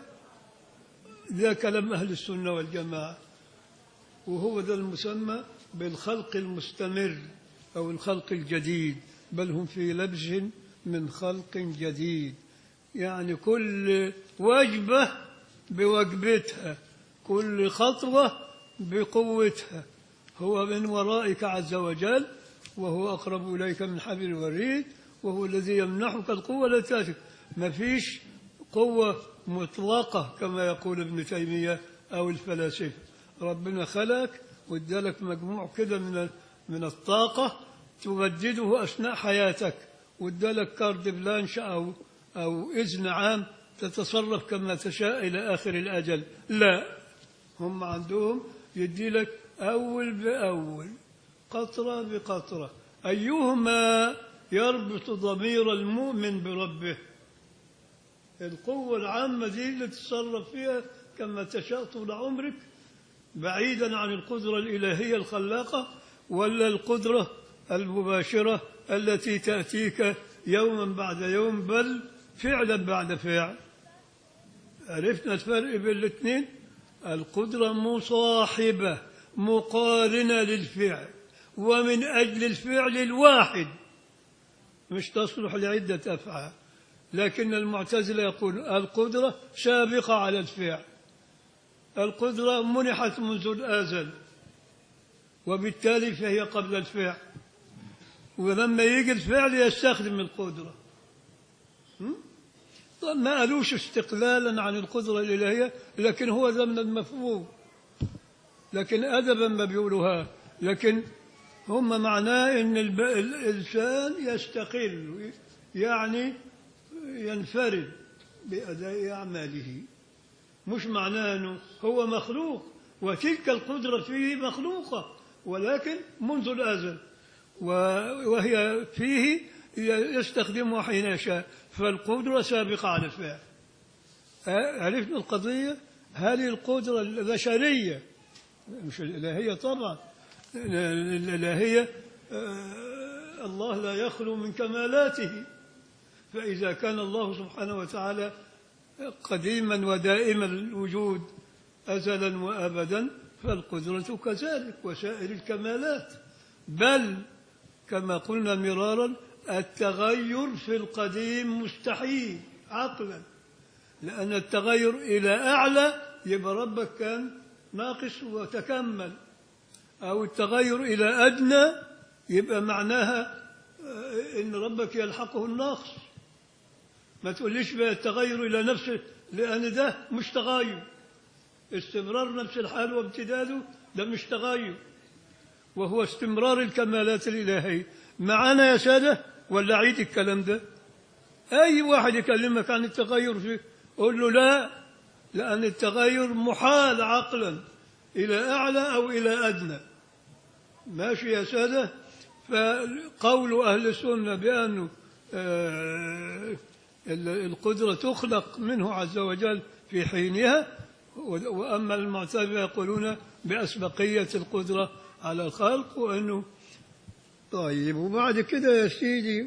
ده كلام أهل السنة والجماعة وهو ده المسمى بالخلق المستمر أو الخلق الجديد بل هم في لبس من خلق جديد يعني كل وجبة بوجبتها كل خطوة بقوتها هو من ورائك عز وجل وهو أقرب إليك من حبل الوريد وهو الذي يمنحك القوة التي تأتيك ما فيش قوة مطلقة كما يقول ابن تيمية أو الفلاسفة ربنا خلق وادالك مجموع كده من من الطاقة تجدده أثناء حياتك وادالك كارد بلانش أو أو إذن عام تتصرف كما تشاء إلى آخر الأجل لا هم عندهم يدي لك أول بأول قطرة بقطرة أيهما يربط ضمير المؤمن بربه القوة العامة دي اللي تتصرف فيها كما تشاء طول عمرك بعيدا عن القدرة الإلهية الخلاقة ولا القدرة المباشرة التي تأتيك يوما بعد يوم بل فعلا بعد فعل عرفنا الفرق بين الاثنين القدرة مصاحبة مقارنة للفعل ومن أجل الفعل الواحد مش تصلح لعدة أفعال لكن المعتزلة يقول القدرة سابقة على الفعل القدرة منحت منذ الأزل وبالتالي فهي قبل الفعل ولما يجي الفعل يستخدم القدرة م? طب ما قالوش استقلالا عن القدرة الإلهية لكن هو ده من المفهوم لكن أدبا ما بيقولوها لكن هم معناه ان الب- الانسان يستقل يعني ينفرد باداء اعماله مش معناه انه هو مخلوق وتلك القدره فيه مخلوقه ولكن منذ الازل و- وهي فيه يستخدمها حين يشاء فالقدره سابقه على الفعل عرفنا القضيه هذه القدره البشريه مش الإلهية طبعا الإلهية آه، الله لا يخلو من كمالاته فإذا كان الله سبحانه وتعالى قديما ودائما الوجود أزلا وأبدا فالقدرة كذلك وسائر الكمالات بل كما قلنا مرارا التغير في القديم مستحيل عقلا لأن التغير إلى أعلى يبقى ربك كان ناقص وتكمل أو التغير إلى أدنى يبقى معناها آه، إن ربك يلحقه النقص ما تقوليش بقى التغير إلى نفسه لأن ده مش تغير استمرار نفس الحال وامتداده ده مش تغير وهو استمرار الكمالات الإلهية معانا يا سادة ولا عيد الكلام ده أي واحد يكلمك عن التغير فيه قول له لا لأن التغير محال عقلا إلى أعلى أو إلى أدنى ماشي يا سادة فقول أهل السنة بأنه آه، القدرة تخلق منه عز وجل في حينها وأما المعتزلة يقولون بأسبقية القدرة على الخلق وأنه طيب وبعد كده يا سيدي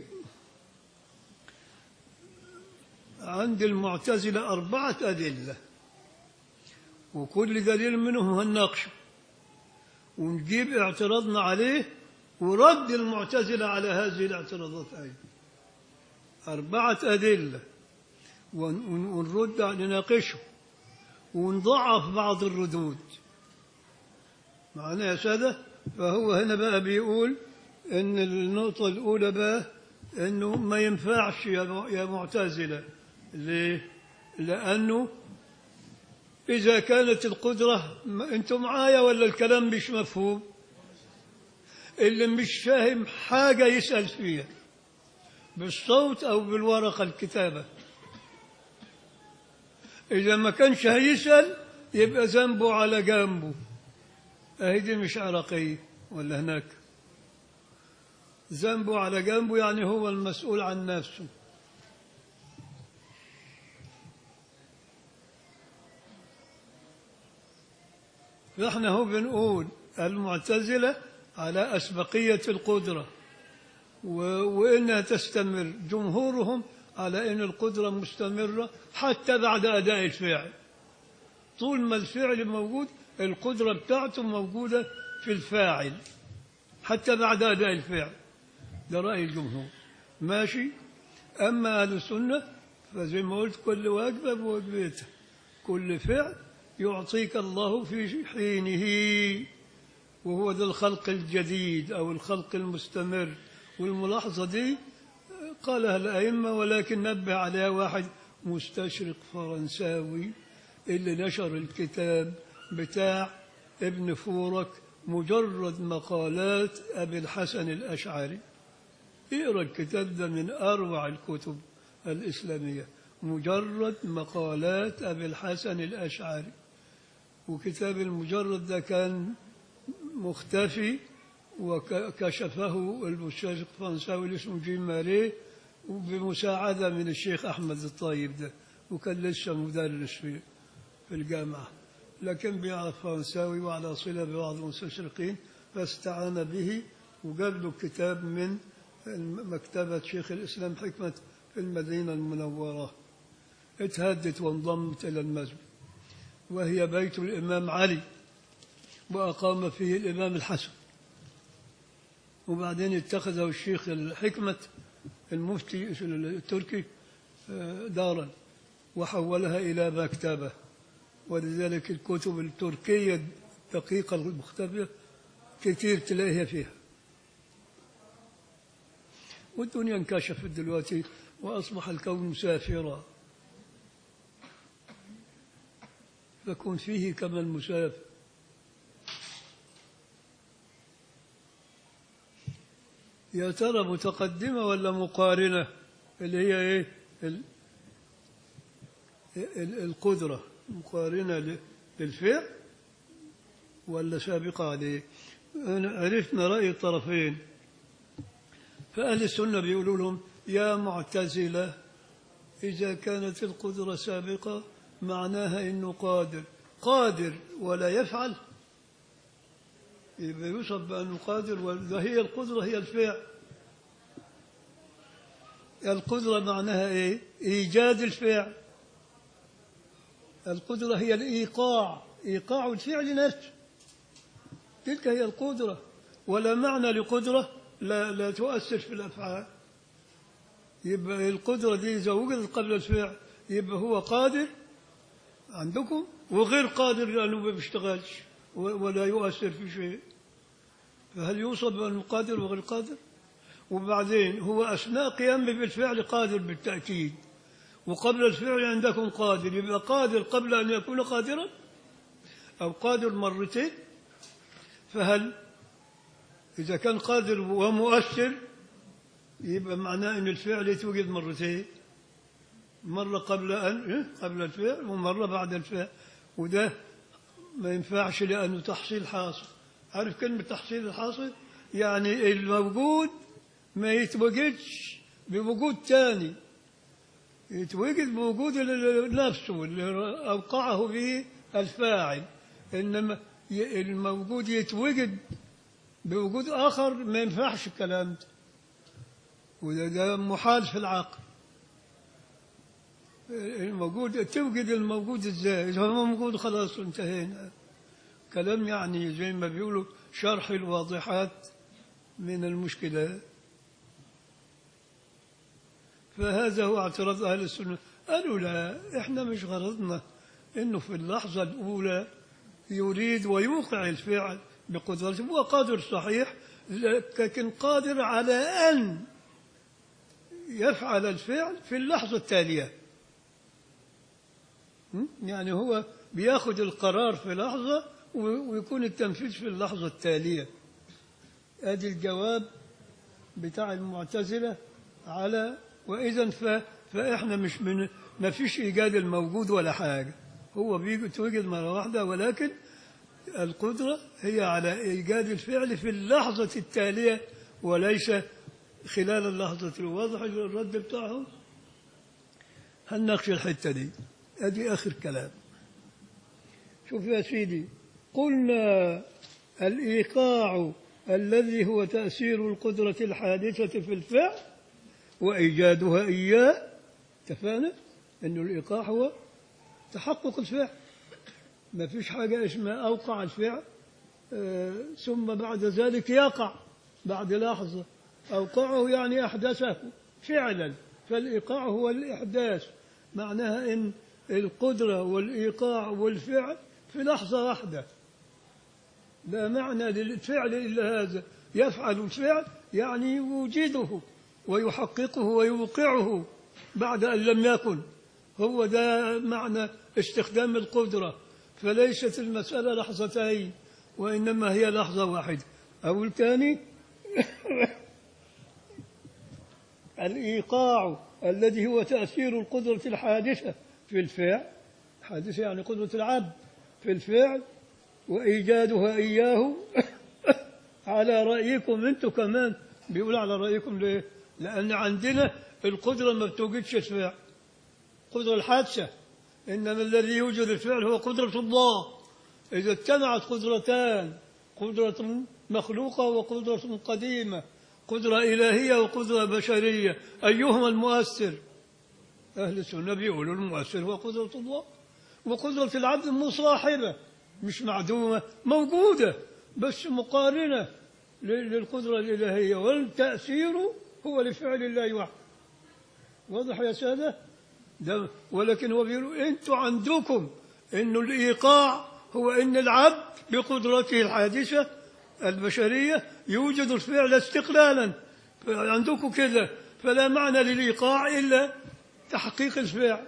عند المعتزلة أربعة أدلة وكل دليل منهم هو النقش ونجيب اعتراضنا عليه ورد المعتزلة على هذه الاعتراضات أيضا أربعة أدلة ون- ونرد نناقشه ونضعف بعض الردود معنا يا سادة فهو هنا بقى بيقول إن النقطة الأولى بقى إنه ما ينفعش يا م- يا معتزلة ليه؟ لأنه إذا كانت القدرة ما- أنتم معايا ولا الكلام مش مفهوم؟ اللي مش فاهم حاجة يسأل فيها بالصوت أو بالورقة الكتابة إذا ما كانش هيسأل يبقى ذنبه على جنبه أهي دي مش عراقية ولا هناك ذنبه على جنبه يعني هو المسؤول عن نفسه نحن هو بنقول المعتزلة على أسبقية القدرة و- وإنها تستمر جمهورهم على أن القدرة مستمرة حتى بعد أداء الفعل طول ما الفعل موجود القدرة بتاعته موجودة في الفاعل حتى بعد أداء الفعل ده رأي الجمهور ماشي أما أهل السنة فزي ما قلت كل واجبة بواجبته كل فعل يعطيك الله في حينه وهو ده الخلق الجديد أو الخلق المستمر والملاحظة دي قالها الأئمة ولكن نبه عليها واحد مستشرق فرنساوي اللي نشر الكتاب بتاع ابن فورك مجرد مقالات أبي الحسن الأشعري اقرا الكتاب ده من أروع الكتب الإسلامية مجرد مقالات أبي الحسن الأشعري وكتاب المجرد ده كان مختفي وكشفه المستشرق الفرنساوي اللي اسمه جيم ماري وبمساعدة من الشيخ أحمد الطيب ده وكان لسه مدرس في في الجامعة لكن بيعرف فرنساوي وعلى صلة ببعض المستشرقين فاستعان به وجاب له كتاب من مكتبة شيخ الإسلام حكمة في المدينة المنورة اتهدت وانضمت إلى المسجد وهي بيت الإمام علي وأقام فيه الإمام الحسن وبعدين اتخذه الشيخ الحكمة المفتي التركي آه، دارا وحولها إلى مكتبة ولذلك الكتب التركية الدقيقة المختبئة كثير تلاقيها فيها والدنيا انكشفت دلوقتي وأصبح الكون مسافرا فكن فيه كما المسافر يا ترى متقدمة ولا مقارنة اللي هي ايه ال- ال- القدرة مقارنة ل- للفعل ولا سابقة عليه أنا عرفنا رأي الطرفين فأهل السنة بيقولوا لهم يا معتزلة إذا كانت القدرة سابقة معناها إنه قادر قادر ولا يفعل يبقى يوصف بأنه قادر وهي القدرة هي الفعل القدرة معناها إيه؟ إيجاد الفعل القدرة هي الإيقاع إيقاع الفعل نفسه تلك هي القدرة ولا معنى لقدرة لا, لا تؤثر في الأفعال يبقى القدرة دي إذا وجدت قبل الفعل يبقى هو قادر عندكم وغير قادر لأنه ما بيشتغلش و- ولا يؤثر في شيء فهل يوصف بأنه قادر وغير قادر وبعدين هو أثناء قيامه بالفعل قادر بالتأكيد وقبل الفعل عندكم قادر يبقى قادر قبل أن يكون قادرا أو قادر مرتين فهل إذا كان قادر ومؤثر يبقى معناه أن الفعل يتوجد مرتين مرة قبل أن إيه؟ قبل الفعل ومرة بعد الفعل وده ما ينفعش لأنه تحصيل حاصل عارف كلمة تحصيل الحاصل يعني الموجود ما يتوجدش بوجود تاني يتوجد بوجود ال- نفسه اللي أوقعه به الفاعل إنما ي- الموجود يتوجد بوجود آخر ما ينفعش الكلام ده وده ده محال في العقل الموجود توجد الموجود ازاي إذا هو موجود خلاص انتهينا كلام يعني زي ما بيقولوا شرح الواضحات من المشكلات فهذا هو اعتراض أهل السنة قالوا لا إحنا مش غرضنا إنه في اللحظة الأولى يريد ويوقع الفعل بقدرته هو قادر صحيح لكن قادر على أن يفعل الفعل في اللحظة التالية م? يعني هو بياخد القرار في لحظة و- ويكون التنفيذ في اللحظة التالية ادي الجواب بتاع المعتزلة على وإذا ف... فإحنا مش من ما فيش إيجاد الموجود ولا حاجة هو بيجي توجد مرة واحدة ولكن القدرة هي على إيجاد الفعل في اللحظة التالية وليس خلال اللحظة الواضح الرد بتاعهم هنناقش الحتة دي أدي آخر كلام شوف يا سيدي قلنا الإيقاع الذي هو تأثير القدرة الحادثة في الفعل وإيجادها إياه اتفقنا أنه الإيقاع هو تحقق الفعل ما فيش حاجة اسمها أوقع الفعل آه، ثم بعد ذلك يقع بعد لحظة أوقعه يعني أحدثه فعلا فالإيقاع هو الإحداث معناها أن القدرة والإيقاع والفعل في لحظة واحدة لا معنى للفعل إلا هذا يفعل الفعل يعني يوجده ويحققه ويوقعه بعد أن لم يكن هو ده معنى استخدام القدرة فليست المسألة لحظتين وإنما هي لحظة واحدة أو الثاني الإيقاع الذي هو تأثير القدرة الحادثة في الفعل حادثة يعني قدرة العبد في الفعل وإيجادها إياه على رأيكم أنتم كمان بيقول على رأيكم ليه؟ لأن عندنا القدرة ما بتوجدش الفعل قدرة الحادثة إنما الذي يوجد الفعل هو قدرة الله إذا اجتمعت قدرتان قدرة مخلوقة وقدرة قديمة قدرة إلهية وقدرة بشرية أيهما المؤثر أهل السنة بيقولوا المؤثر هو قدرة الله وقدرة العبد مصاحبة مش معدومة موجودة بس مقارنة لل- للقدرة الإلهية والتأثير هو لفعل الله وحده واضح يا سادة ده ولكن هو بيقول انتوا عندكم انه الايقاع هو ان العبد بقدرته الحادثه البشريه يوجد الفعل استقلالا عندكم كده فلا معنى للايقاع الا تحقيق الفعل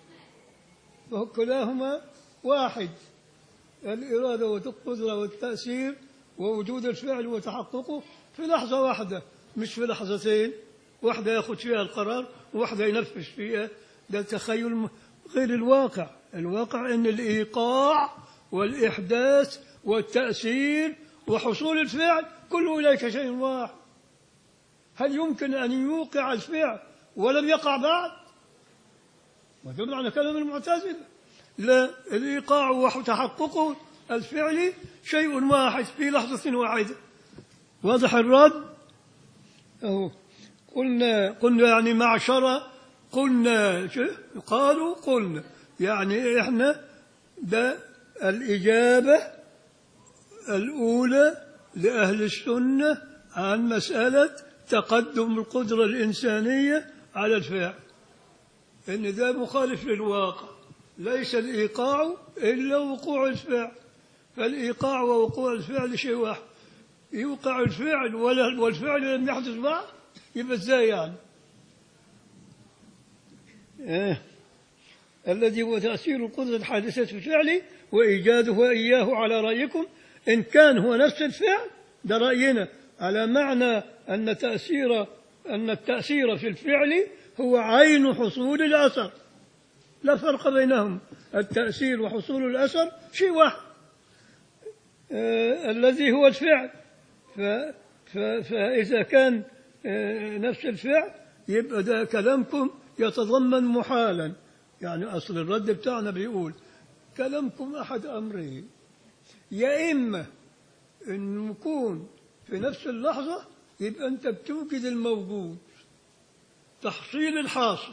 وكلاهما واحد الاراده والقدره والتاثير ووجود الفعل وتحققه في لحظه واحده مش في لحظتين واحده ياخذ فيها القرار وواحده ينفذ فيها ده تخيل م- غير الواقع الواقع ان الايقاع والاحداث والتاثير وحصول الفعل كله اليك شيء واحد هل يمكن ان يوقع الفعل ولم يقع بعد وده معنى كلام المعتزله لا الايقاع وتحققه الفعل شيء واحد في لحظة واحدة واضح الرد أهو قلنا قلنا يعني معشرة قلنا شو؟ قالوا قلنا يعني احنا ده الإجابة الأولى لأهل السنة عن مسألة تقدم القدرة الإنسانية على الفعل إن ده مخالف للواقع ليس الإيقاع إلا وقوع الفعل فالإيقاع ووقوع الفعل شيء واحد يوقع الفعل ولا والفعل لم يحدث بعد يبقى ازاي يعني؟ إيه. الذي هو تأثير القدرة الحادثة في الفعل وإيجاده إياه على رأيكم إن كان هو نفس الفعل ده رأينا على معنى أن تأثير أن التأثير في الفعل هو عين حصول الأثر لا فرق بينهم التأثير وحصول الأثر شيء واحد آه الذي هو الفعل ف ف فإذا كان آه نفس الفعل يبقى ده كلامكم يتضمن محالا يعني أصل الرد بتاعنا بيقول كلامكم أحد أمرين يا إما أن يكون في نفس اللحظة يبقى أنت بتوجد الموجود تحصيل الحاصل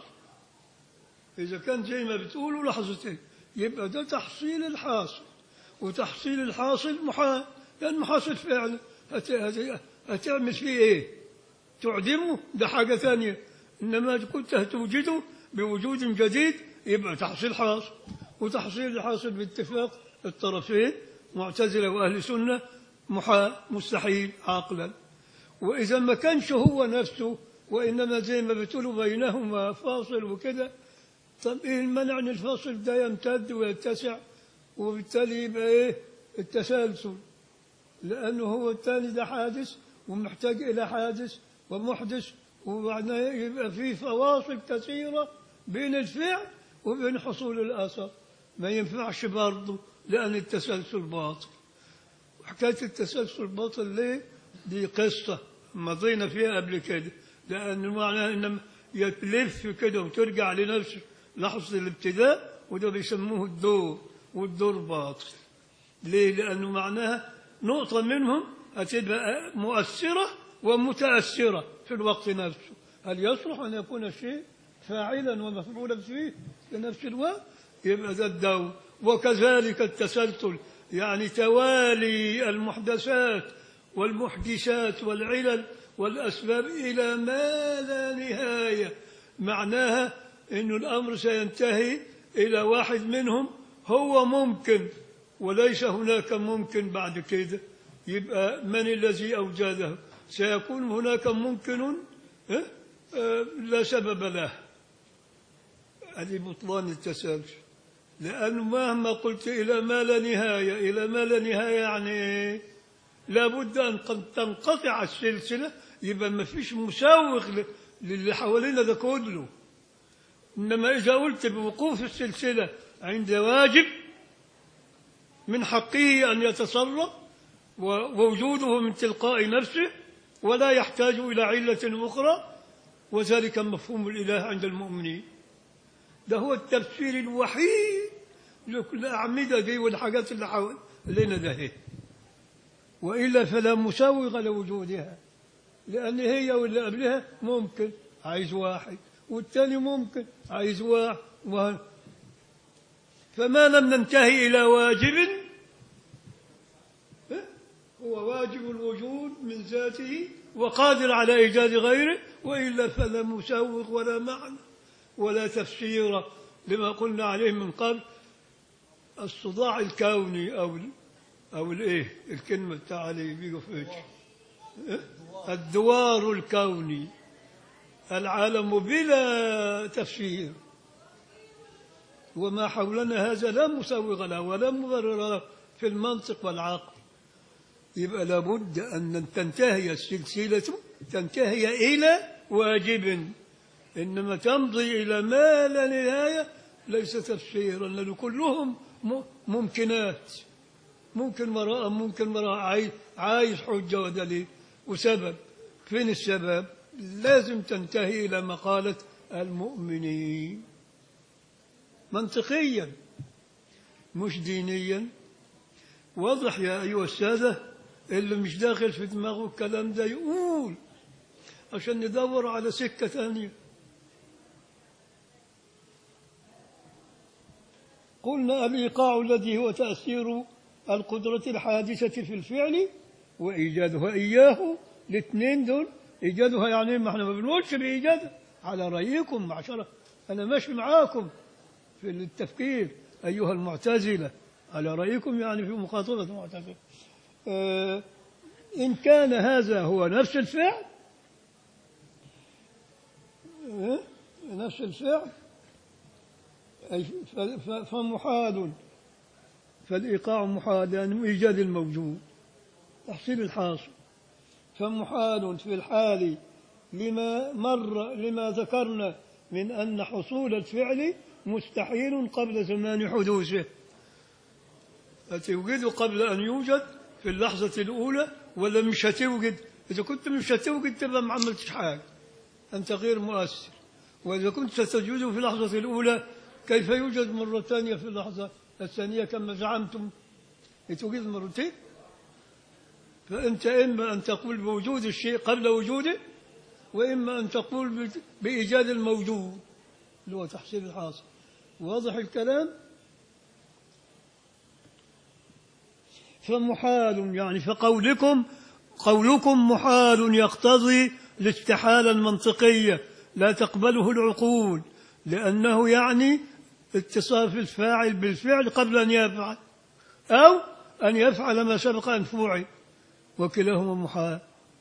إذا كان زي ما بتقولوا لحظتين يبقى ده تحصيل الحاصل وتحصيل الحاصل محال لأن محاصل فعلا هت... هت... هتعمل فيه إيه؟ تعدمه ده حاجة ثانية إنما كنت هتوجده بوجود جديد يبقى تحصيل حاصل وتحصيل الحاصل باتفاق الطرفين معتزلة وأهل سنة محال مستحيل عقلا وإذا ما كانش هو نفسه وإنما زي ما بتقولوا بينهما فاصل وكده طب إيه المنع أن الفاصل ده يمتد ويتسع وبالتالي يبقى إيه التسلسل لأنه هو الثاني ده حادث ومحتاج إلى حادث ومحدث وبعدين يبقى فيه فواصل كثيرة بين الفعل وبين حصول الأثر ما ينفعش برضه لأن التسلسل باطل وحكاية التسلسل باطل ليه؟ دي قصة مضينا فيها قبل كده لأن معناها إنما يتلف كده وترجع لنفسه لحظة الابتداء وده بيسموه الدور والدور باطل ليه؟ لأنه معناها نقطة منهم هتبقى مؤثرة ومتأثرة في الوقت نفسه هل يصلح أن يكون الشيء فاعلا ومفعولا فيه في نفس الوقت يبقى ده الدور وكذلك التسلسل يعني توالي المحدثات والمحدثات والعلل والأسباب إلى ما لا نهاية معناها أن الأمر سينتهي إلى واحد منهم هو ممكن وليس هناك ممكن بعد كده يبقى من الذي أوجده سيكون هناك ممكن لا سبب له هذه بطلان التسلسل لأنه مهما قلت إلى ما لا نهاية إلى ما لا نهاية يعني لابد أن تنقطع السلسلة يبقى ما فيش مسوغ للي حوالينا ده كله إنما إذا قلت بوقوف السلسلة عند واجب من حقه أن يتصرف ووجوده من تلقاء نفسه ولا يحتاج إلى علة أخرى وذلك مفهوم الإله عند المؤمنين ده هو التفسير الوحيد لكل الأعمدة دي والحاجات اللي حوالينا ده هي. وإلا فلا مسوغ لوجودها لأن هي واللي قبلها ممكن عايز واحد والثاني ممكن عايز واحد وه... فما لم ننتهي إلى واجب هو واجب الوجود من ذاته وقادر على إيجاد غيره وإلا فلا مسوغ ولا معنى ولا تفسير لما قلنا عليه من قبل الصداع الكوني أو أو الإيه الكلمة بتاع اللي بيجوا في إيه؟ الدوار الكوني العالم بلا تفسير وما حولنا هذا لا مسوغ له ولا مبرر له في المنطق والعقل يبقى لابد أن تنتهي السلسلة تنتهي إلى واجب إنما تمضي إلى ما لا نهاية ليس تفسيرا لأن كلهم ممكنات ممكن وراء ممكن وراء عايز, عايز حجة ودليل وسبب فين السبب لازم تنتهي إلى مقالة المؤمنين منطقيا مش دينيا واضح يا أيها السادة اللي مش داخل في دماغه الكلام ده يقول عشان ندور على سكة ثانية قلنا الإيقاع الذي هو تأثير القدرة الحادثة في الفعل وإيجادها إياه الاثنين دول إيجادها يعني ما احنا ما بنقولش بإيجادها على رأيكم معشرة أنا ماشي معاكم في التفكير أيها المعتزلة على رأيكم يعني في مخاطبة المعتزلة آه إن كان هذا هو نفس الفعل آه نفس الفعل أي ف- ف- فمحال فالإيقاع محال يعني إيجاد الموجود تحصيل الحاصل فمحال في الحال لما مر لما ذكرنا من أن حصول الفعل مستحيل قبل زمان حدوثه هتوجده قبل أن يوجد في اللحظة الأولى ولا مش هتوجد إذا كنت مش هتوجد تبقى ما عملتش حاجة أنت غير مؤثر وإذا كنت ستوجده في اللحظة الأولى كيف يوجد مرة ثانية في اللحظة الثانية كما زعمتم يتوجد مرتين فأنت إما أن تقول بوجود الشيء قبل وجوده وإما أن تقول ب- بإيجاد الموجود اللي هو تحصيل الحاصل واضح الكلام فمحال يعني فقولكم قولكم محال يقتضي الاستحالة المنطقية لا تقبله العقول لأنه يعني اتصاف الفاعل بالفعل قبل أن يفعل أو أن يفعل ما سبق أن فعل وكلاهما محال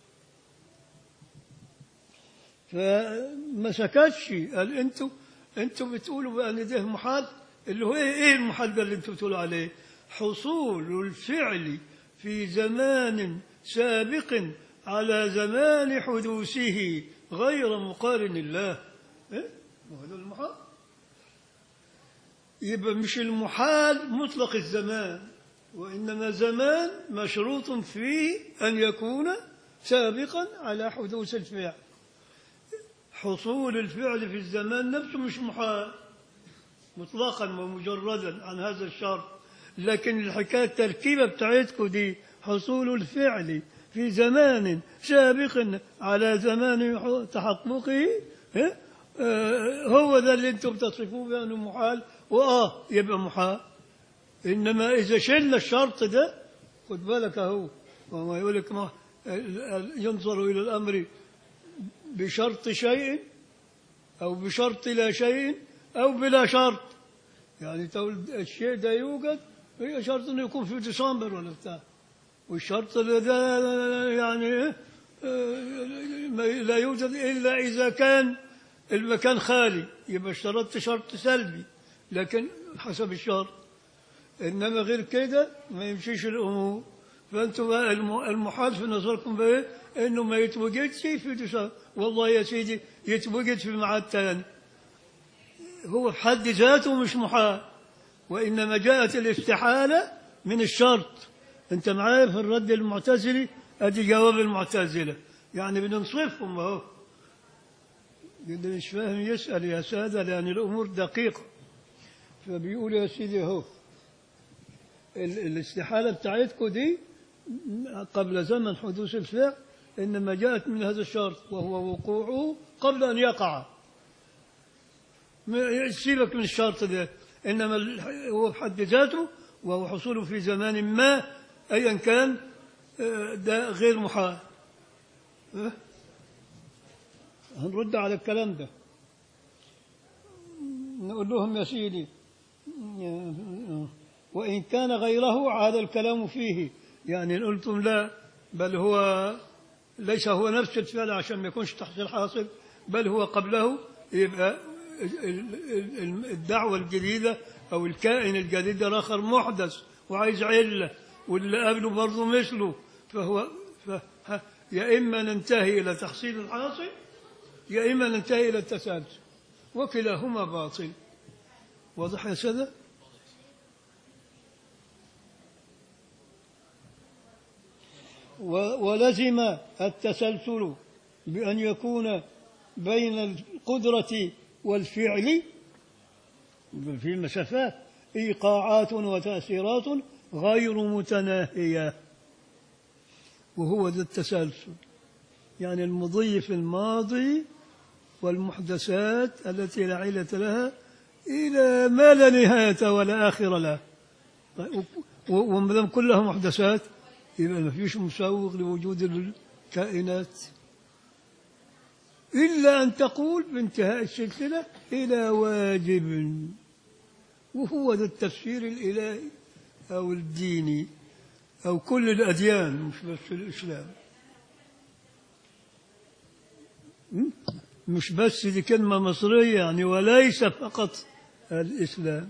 فما سكتش قال انتوا انتوا بتقولوا بان ده محال اللي هو ايه ايه المحال ده اللي انتوا بتقولوا عليه حصول الفعل في زمان سابق على زمان حدوثه غير مقارن الله ايه وهذا المحال يبقى مش المحال مطلق الزمان وإنما زمان مشروط فيه أن يكون سابقا على حدوث الفعل حصول الفعل في الزمان نفسه مش محال مطلقا ومجردا عن هذا الشرط لكن الحكاية التركيبة بتاعتكم دي حصول الفعل في زمان سابق على زمان تحققه إيه؟ آه، هو ده اللي انتم بتصفوه بأنه محال وآه يبقى محال إنما إذا شلنا الشرط ده خد بالك أهو وما يقول لك ما ال- ال- ينظر إلى الأمر بشرط شيء أو بشرط لا شيء أو بلا شرط يعني تقول الشيء ده يوجد هي شرط إنه يكون في ديسمبر ولا بتاع والشرط ده- ده يعني إيه؟ آه، ما- لا يوجد إلا إذا كان المكان خالي يبقى اشترطت شرط سلبي لكن حسب الشرط إنما غير كده ما يمشيش الأمور فأنتم بقى الم- المحال في نظركم بقى إنه ما يتوجدش في ديسمبر والله يا سيدي يتوجد في ميعاد تاني هو في حد ذاته مش محال وإنما جاءت الاستحالة من الشرط أنت معايا في الرد المعتزلي أدي جواب المعتزلة يعني بننصفهم أهو اللي مش فاهم يسأل يا سادة لأن الأمور دقيقة فبيقول يا سيدي أهو ال- الاستحالة بتاعتكم دي قبل زمن حدوث الفعل إنما جاءت من هذا الشرط وهو وقوعه قبل أن يقع ما- سيبك من الشرط ده إنما ال- هو بحد ذاته وهو حصوله في زمان ما أيا كان آه، ده غير محال آه؟ هنرد على الكلام ده نقول لهم يا سيدي وإن كان غيره عاد الكلام فيه يعني إن قلتم لا بل هو ليس هو نفس الفعل عشان ما يكونش تحصيل حاصل بل هو قبله يبقى ال- ال- ال- الدعوة الجديدة أو الكائن الجديد ده آخر محدث وعايز علة واللي قبله برضه مثله فهو ف ه- يا إما ننتهي إلى تحصيل الحاصل يا إما ننتهي إلى التسلسل وكلاهما باطل واضح يا سادة؟ و- ولزم التسلسل بأن يكون بين القدرة والفعل في المسافات إيقاعات وتأثيرات غير متناهية وهو ذا التسلسل يعني المضي في الماضي والمحدثات التي لا علة لها إلى ما لا نهاية ولا آخر له وما دام كلها محدثات يبقى ما فيش مسوغ لوجود الكائنات إلا أن تقول بانتهاء السلسلة إلى واجب وهو ذا التفسير الإلهي أو الديني أو كل الأديان مش بس الإسلام م? مش بس دي كلمة مصرية يعني وليس فقط الإسلام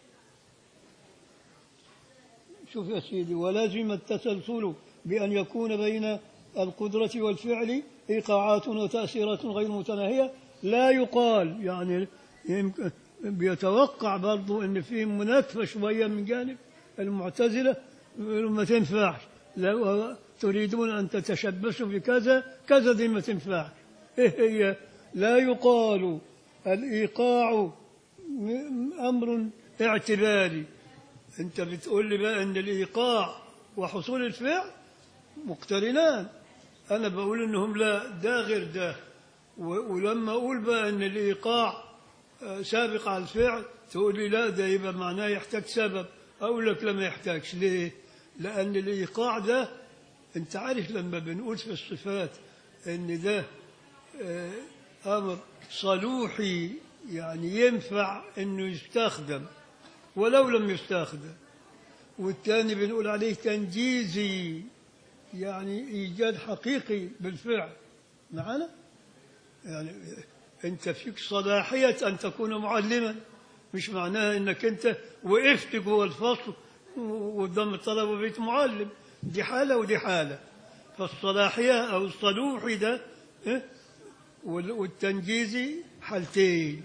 شوف يا سيدي ولازم التسلسل بأن يكون بين القدرة والفعل إيقاعات وتأثيرات غير متناهية لا يقال يعني يمكن بيتوقع برضو أن في مناكفة شوية من جانب المعتزلة ما تنفعش لو تريدون أن تتشبثوا بكذا كذا دي ما تنفعش إيه هي لا يقال الإيقاع م- أمر اعتباري أنت بتقول لي بقى أن الإيقاع وحصول الفعل مقترنان أنا بقول إنهم لا ده غير ده و- ولما أقول بقى أن الإيقاع آه، سابق على الفعل تقول لي لا ده يبقى معناه يحتاج سبب أقول لك لا ما يحتاجش ليه؟ لأن الإيقاع ده أنت عارف لما بنقول في الصفات أن ده آه، أمر صلوحي يعني ينفع أنه يستخدم ولو لم يستخدم والثاني بنقول عليه تنجيزي يعني إيجاد حقيقي بالفعل معنا يعني أنت فيك صلاحية أن تكون معلما مش معناها أنك أنت وقفت جوه الفصل وقدام الطلبة وبقيت معلم دي حالة ودي حالة فالصلاحية أو الصلوحي ده إيه؟ وال- والتنجيزي حالتين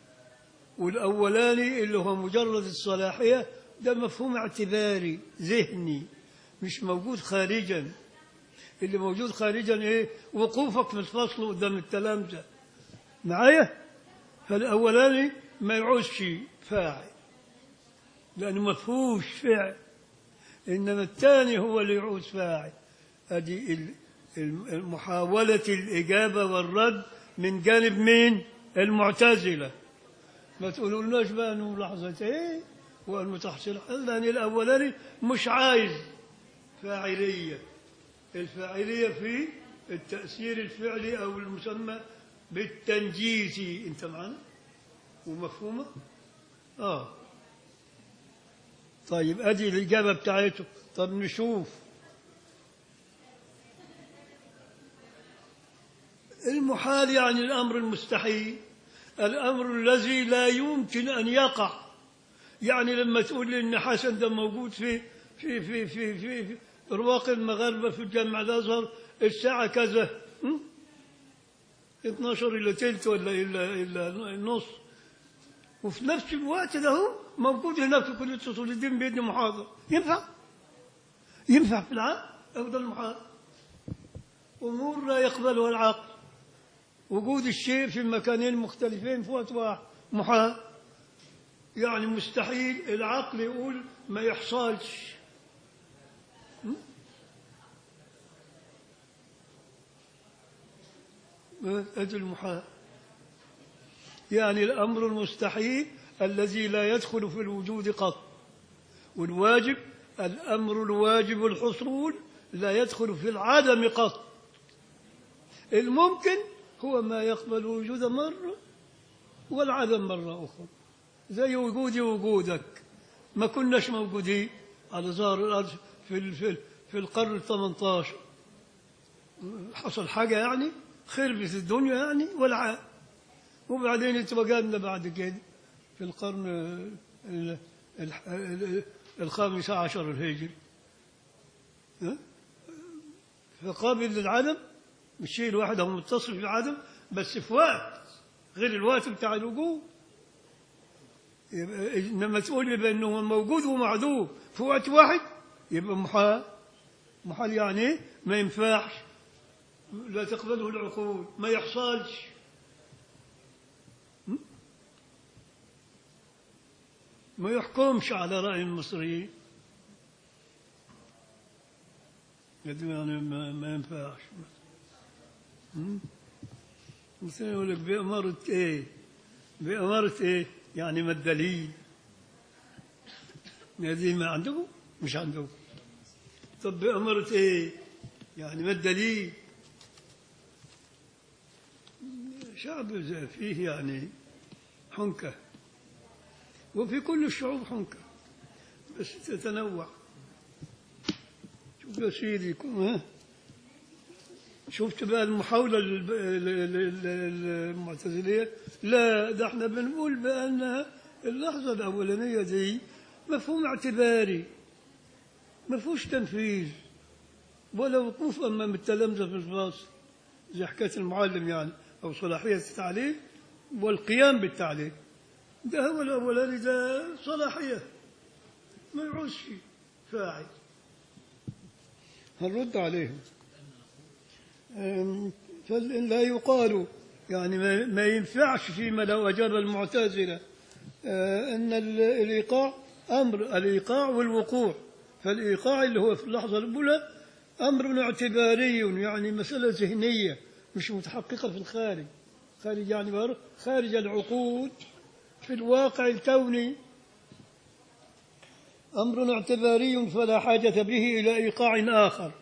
والأولاني اللي هو مجرد الصلاحية ده مفهوم اعتباري ذهني مش موجود خارجا اللي موجود خارجا ايه وقوفك في الفصل قدام التلامذة معايا فالأولاني ما يعوزش فاعل لأنه ما فيهوش فعل إنما الثاني هو اللي يعوز فاعل أدي ال- ال- محاولة الإجابة والرد من جانب مين المعتزلة ما تقولولناش بقى انه لحظة ايه والمتحصل لأن الأولاني مش عايز فاعلية الفاعلية في التأثير الفعلي أو المسمى بالتنجيزي أنت معنا ومفهومة آه طيب أدي الإجابة بتاعته طب نشوف المحال يعني الأمر المستحيل الأمر الذي لا يمكن أن يقع يعني لما تقول لي إن حسن ده موجود في في في في في, في رواق المغاربة في الجامع الأزهر الساعة كذا م? 12 إلا تلت ولا إلا إلا نص وفي نفس الوقت ده هو موجود هناك في كلية أصول الدين بيدي محاضرة ينفع؟ ينفع في العقل أفضل محاضرة أمور لا يقبلها العقل وجود الشيء في مكانين مختلفين في وقت واحد محال يعني مستحيل العقل يقول ما يحصلش م? هذا المحال يعني الأمر المستحيل الذي لا يدخل في الوجود قط والواجب الأمر الواجب الحصول لا يدخل في العدم قط الممكن هو ما يقبل الوجود مرة والعدم مرة أخرى زي وجودي وجودك ما كناش موجودين على ظهر الأرض في ال- في ال- في القرن ال 18 حصل حاجة يعني خربت الدنيا يعني والعالم وبعدين اتوجدنا بعد كده في القرن ال- ال- ال- الخامس عشر الهجري ها؟ فقابل للعدم الشيء الواحد هو متصل بالعدم بس في وقت غير الوقت بتاع الوجود يبقى انما تقول لي بانه هو موجود ومعدوم في وقت واحد يبقى محال محال يعني إيه؟ ما ينفعش لا تقبله العقول ما يحصلش م? ما يحكمش على رأي المصريين قد يعني ما, ما ينفعش م? مثلا يقول لك بأمارة إيه بأمارة إيه يعني ما الدليل هذه ما عندكم مش عندكم طب بأمارة إيه يعني ما الدليل شعب زي فيه يعني حنكة وفي كل الشعوب حنكة بس تتنوع شوف يا سيدي كم- ها شفت بقى المحاولة للب- لل- لل- للمعتزلية لا ده احنا بنقول بأن اللحظة الأولانية دي مفهوم اعتباري ما فيهوش تنفيذ ولا وقوف أمام التلامذة في الفصل زي حكاية المعلم يعني أو صلاحية التعليم والقيام بالتعليم ده هو الأولاني ده صلاحية ما يعوزش فاعل هنرد عليهم أم، فلا يقال يعني ما- ما ينفعش فيما لو أجاب المعتزلة آه، أن ال- الإيقاع أمر الإيقاع والوقوع فالإيقاع اللي هو في اللحظة الأولى أمر اعتباري يعني مسألة ذهنية مش متحققة في الخارج خارج يعني بر- خارج العقود في الواقع الكوني أمر اعتباري فلا حاجة به إلى إيقاع آخر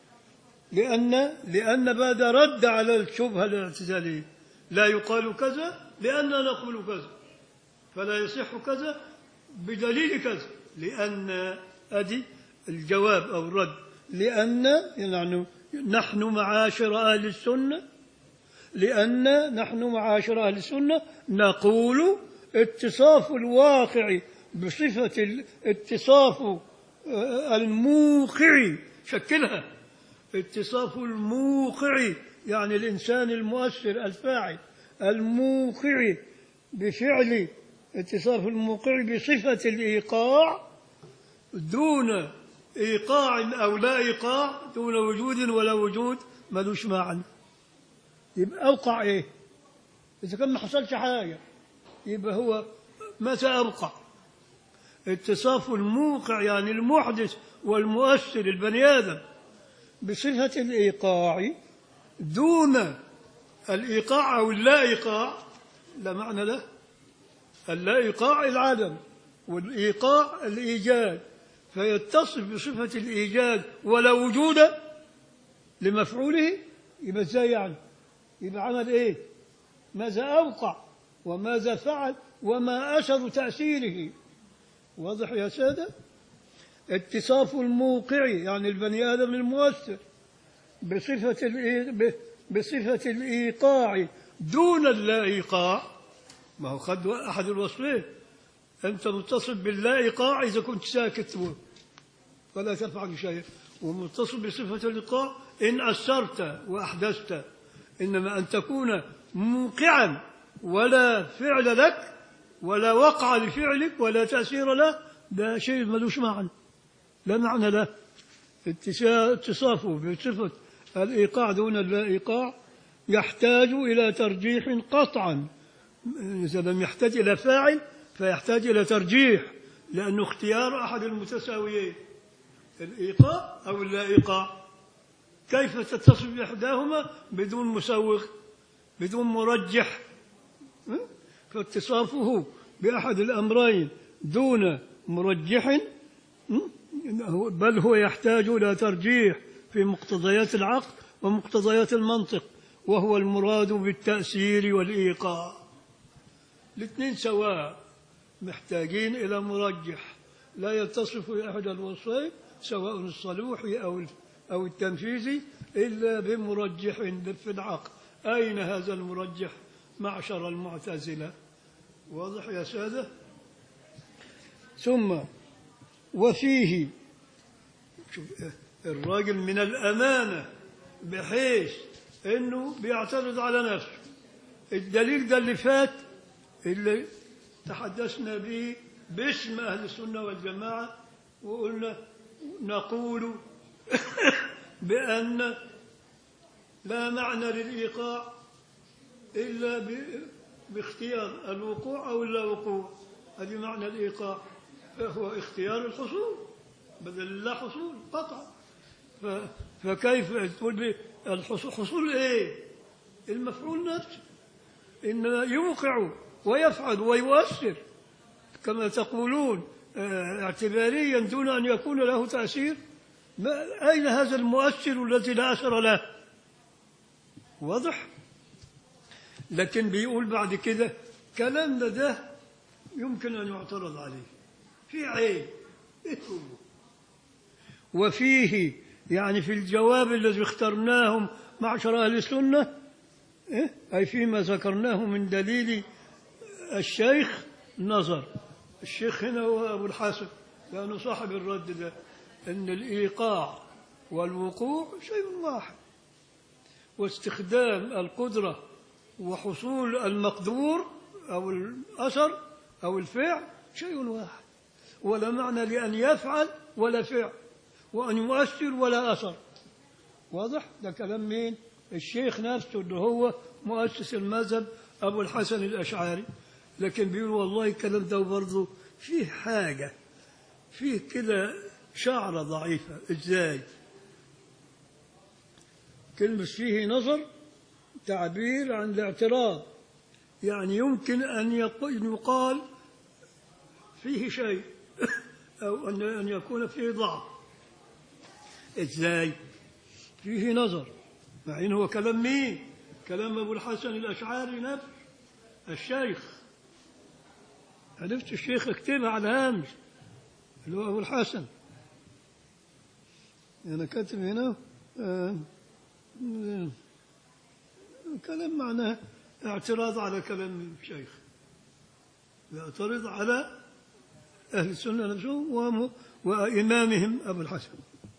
لأن لأن بعد رد على الشبهة الاعتزالية لا يقال كذا لأننا نقول كذا فلا يصح كذا بدليل كذا لأن أدي الجواب أو الرد لأن يعني نحن معاشر أهل السنة لأن نحن معاشر أهل السنة نقول اتصاف الواقع بصفة ال- اتصاف آه، الموقع شكلها اتصاف الموقع يعني الإنسان المؤثر الفاعل الموقع بفعل اتصاف الموقع بصفة الإيقاع دون إيقاع أو لا إيقاع دون وجود ولا وجود ملوش معنى يبقى أوقع إيه إذا كان ما حصلش حاجة يبقى هو متى أوقع اتصاف الموقع يعني المحدث والمؤثر البني آدم بصفة الإيقاع دون الإيقاع أو اللا إيقاع لا معنى له اللا إيقاع العدم والإيقاع الإيجاد فيتصف بصفة الإيجاد ولا وجود لمفعوله يبقى ازاي يعني يبقى عمل ايه ماذا أوقع وماذا فعل وما أثر تأثيره واضح يا سادة اتصاف الموقع يعني البني آدم المؤثر بصفة الإي- ب- بصفة الإيقاع دون اللا إيقاع ما هو خد أحد الوصفين أنت متصل باللا إيقاع إذا كنت ساكت فلا تفعل شيئا ومتصل بصفة الإيقاع إن أثرت وأحدثت إنما أن تكون موقعا ولا فعل لك ولا وقع لفعلك ولا تأثير له ده شيء ملوش معنى لا معنى له اتسا- اتصافه بصفة الإيقاع دون اللا إيقاع يحتاج إلى ترجيح قطعا إذا لم يحتاج إلى فاعل فيحتاج إلى ترجيح لأنه اختيار أحد المتساويين الإيقاع أو اللا إيقاع كيف تتصف بإحداهما بدون مسوغ بدون مرجح م? فاتصافه بأحد الأمرين دون مرجح م? هو- بل هو يحتاج إلى ترجيح في مقتضيات العقل ومقتضيات المنطق وهو المراد بالتأثير والإيقاع الاثنين سواء محتاجين إلى مرجح لا يتصف بأحد الوصفين سواء الصلوحي أو أو التنفيذي إلا بمرجح في العقل أين هذا المرجح معشر المعتزلة واضح يا سادة ثم وفيه شوف الراجل من الأمانة بحيث أنه بيعترض على نفسه الدليل ده اللي فات اللي تحدثنا به باسم أهل السنة والجماعة وقلنا نقول بأن لا معنى للإيقاع إلا ب- باختيار الوقوع أو اللا وقوع هذه معنى الإيقاع فهو اختيار الحصول بدل لا حصول قطعا ف- فكيف تقول لي الحصول حصول ايه المفعول نفسه انما يوقع ويفعل ويؤثر كما تقولون آه، اعتباريا دون ان يكون له تاثير ما اين هذا المؤثر الذي لا اثر له واضح لكن بيقول بعد كده كلامنا ده يمكن ان يعترض عليه في عيب إيه هو؟ وفيه يعني في الجواب الذي اخترناه معشر اهل السنه إيه؟ اي فيما ذكرناه من دليل الشيخ نظر الشيخ هنا هو ابو الحسن لانه صاحب الرد ده ان الايقاع والوقوع شيء واحد واستخدام القدره وحصول المقدور او الاثر او الفعل شيء واحد ولا معنى لان يفعل ولا فعل وان يؤثر ولا اثر واضح ده كلام مين الشيخ نفسه اللي هو مؤسس المذهب ابو الحسن الاشعري لكن بيقول والله الكلام ده برضه فيه حاجه فيه كده شعره ضعيفه ازاي كلمه فيه نظر تعبير عن الاعتراض يعني يمكن ان يق- يقال فيه شيء او ان ان يكون فيه ضعف ازاي فيه نظر مع انه هو كلام مين كلام ابو الحسن الاشعري نفسه الشيخ عرفت الشيخ اكتبها على الهامش اللي هو ابو الحسن انا كاتب هنا آه، آه، كلام معناه اعتراض على كلام الشيخ يعترض على أهل السنة نفسهم وم- وإمامهم أبو الحسن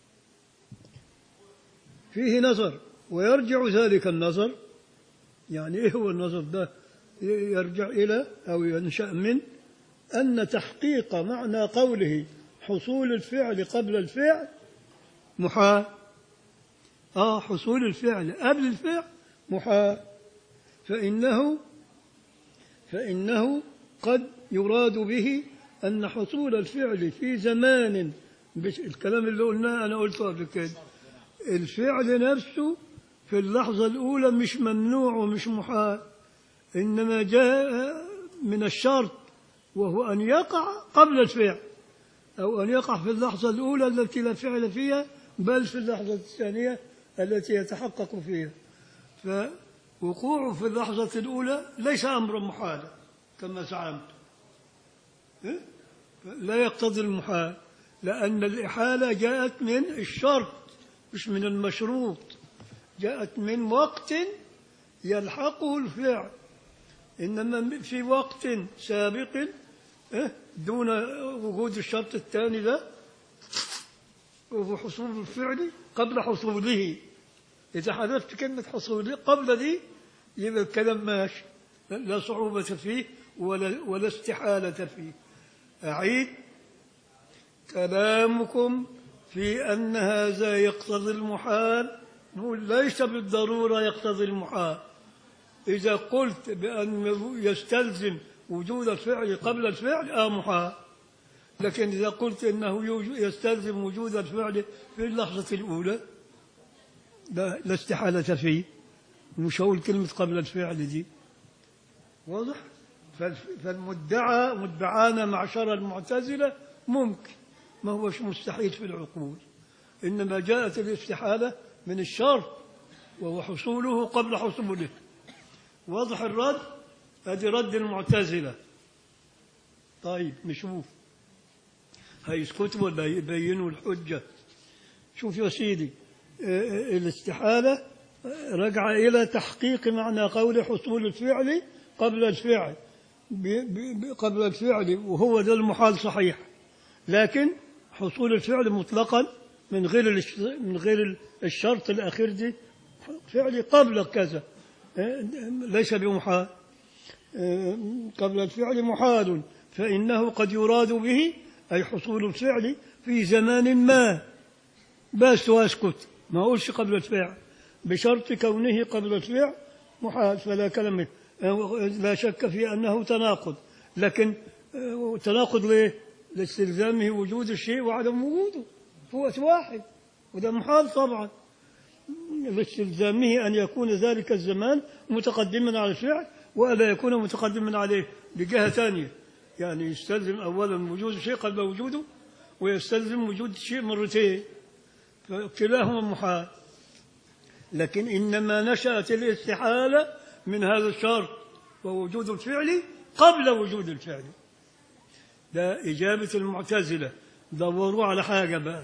فيه نظر ويرجع ذلك النظر يعني إيه هو النظر ده يرجع إلى أو ينشأ من أن تحقيق معنى قوله حصول الفعل قبل الفعل محال آه حصول الفعل قبل الفعل محال فإنه فإنه قد يراد به أن حصول الفعل في زمان بش- الكلام اللي قلناه أنا قلته قبل كده الفعل نفسه في اللحظة الأولى مش ممنوع ومش محال إنما جاء من الشرط وهو أن يقع قبل الفعل أو أن يقع في اللحظة الأولى التي لا فعل فيها بل في اللحظة الثانية التي يتحقق فيها فوقوعه في اللحظة الأولى ليس أمرا محالا كما زعمت إيه؟ لا يقتضي المحال لأن الإحالة جاءت من الشرط مش من المشروط جاءت من وقت يلحقه الفعل إنما في وقت سابق إيه؟ دون وجود الشرط الثاني ده وهو حصول الفعل قبل حصوله إذا حذفت كلمة حصوله قبل دي يبقى الكلام ماشي لا صعوبة فيه ولا, ولا استحالة فيه أعيد كلامكم في أن هذا يقتضي المحال نقول ليس بالضرورة يقتضي المحال إذا قلت بأن يستلزم وجود الفعل قبل الفعل آه محال لكن إذا قلت أنه يوج- يستلزم وجود الفعل في اللحظة الأولى لا, لا استحالة فيه مش هقول كلمة قبل الفعل دي واضح فالف- فالمدعى مدعانا معشر المعتزلة ممكن ما هوش مستحيل في العقول إنما جاءت الاستحالة من الشرط وهو حصوله قبل حصوله واضح الرد ادي رد المعتزلة طيب نشوف هيسكتوا ولا يبينوا الحجة شوف يا سيدي آه، آه، الاستحالة آه، رجع إلى تحقيق معنى قول حصول الفعل قبل الفعل ب- ب- ب- قبل الفعل وهو ده المحال صحيح لكن حصول الفعل مطلقا من غير الش- من غير الشرط الأخير دي فعل قبل كذا آه، ليس بمحال آه، قبل الفعل محال فإنه قد يراد به أي حصول الفعل في زمان ما بس واسكت ما أقولش قبل الفعل بشرط كونه قبل الفعل محال فلا كلام آه، لا شك في أنه تناقض لكن آه، تناقض ليه؟ لاستلزامه وجود الشيء وعدم وجوده في وقت واحد وده محال طبعا لاستلزامه أن يكون ذلك الزمان متقدما على الفعل وألا يكون متقدما عليه بجهة ثانية يعني يستلزم أولا وجود شيء قبل وجوده ويستلزم وجود شيء مرتين فكلاهما محال لكن إنما نشأت الاستحالة من هذا الشرط ووجود الفعل قبل وجود الفعل ده إجابة المعتزلة دوروا على حاجة بقى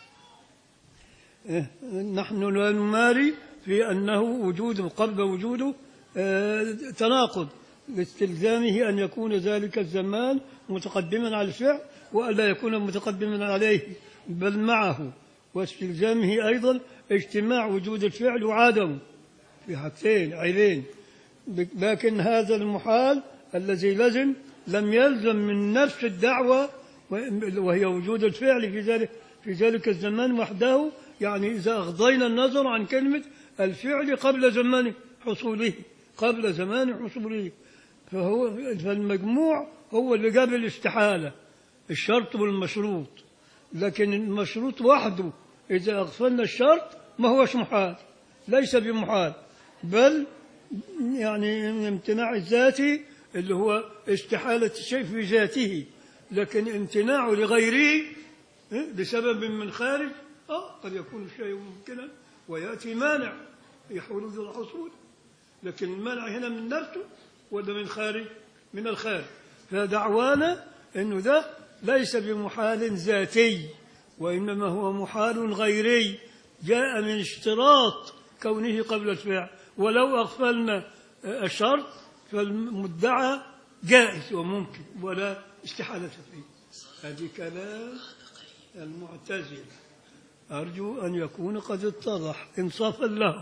إيه، نحن لا نماري في أنه وجود قبل وجوده آه، تناقض لاستلزامه أن يكون ذلك الزمان متقدما على الفعل وألا يكون متقدما عليه بل معه واستلزامه أيضا اجتماع وجود الفعل وعدمه في حاجتين عيبين لكن هذا المحال الذي لزم لم يلزم من نفس الدعوة وهي وجود الفعل في ذلك في ذلك الزمان وحده يعني إذا أغضينا النظر عن كلمة الفعل قبل زمان حصوله قبل زمان حصوله فهو فالمجموع هو اللي جاب الاستحالة الشرط والمشروط لكن المشروط وحده إذا أغفلنا الشرط ما هوش محال ليس بمحال بل يعني امتناع الذاتي اللي هو استحالة الشيء في ذاته لكن امتناعه لغيره إيه، بسبب من خارج آه قد يكون الشيء ممكنا ويأتي مانع يحول ذو الحصول لكن المانع هنا من نفسه ولا من خارج من الخارج فدعوانا انه ده ليس بمحال ذاتي وانما هو محال غيري جاء من اشتراط كونه قبل الفعل ولو اغفلنا الشرط فالمدعى جائز وممكن ولا استحالة فيه هذه كلام المعتزلة أرجو أن يكون قد اتضح إنصافا له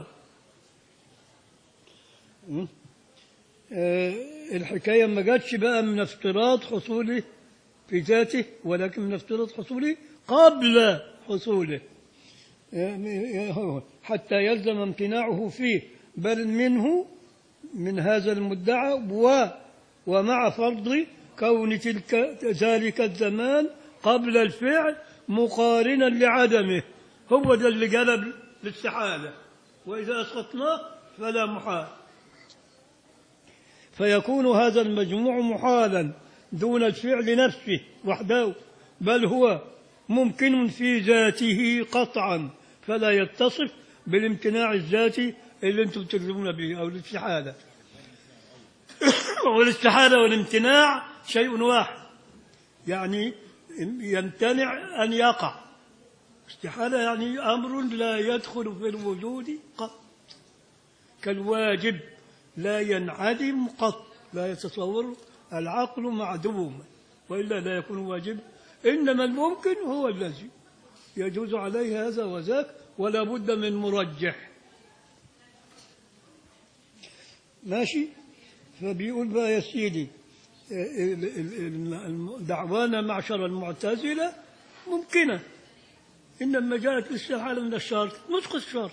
م? آه، الحكاية ما جاتش بقى من افتراض حصوله في ذاته ولكن من افتراض حصوله قبل حصوله آه، حتى يلزم امتناعه فيه بل منه من هذا المدعى و ومع فرض كون تلك ذلك الزمان قبل الفعل مقارنا لعدمه هو ده اللي جلب الاستحالة وإذا أسقطناه فلا محال فيكون هذا المجموع محالا دون الفعل نفسه وحده بل هو ممكن في ذاته قطعا فلا يتصف بالامتناع الذاتي اللي انتم تكذبون به او الاستحاله والاستحاله والامتناع شيء واحد يعني يمتنع ان يقع استحاله يعني امر لا يدخل في الوجود قط كالواجب لا ينعدم قط لا يتصور العقل معدوما والا لا يكون واجب انما الممكن هو الذي يجوز عليه هذا وذاك ولا بد من مرجح ماشي فبيقول بقى يا سيدي ال- ال- ال- دعوانا معشر المعتزلة ممكنة إنما جاءت الاستحالة من الشرط نسخ الشرط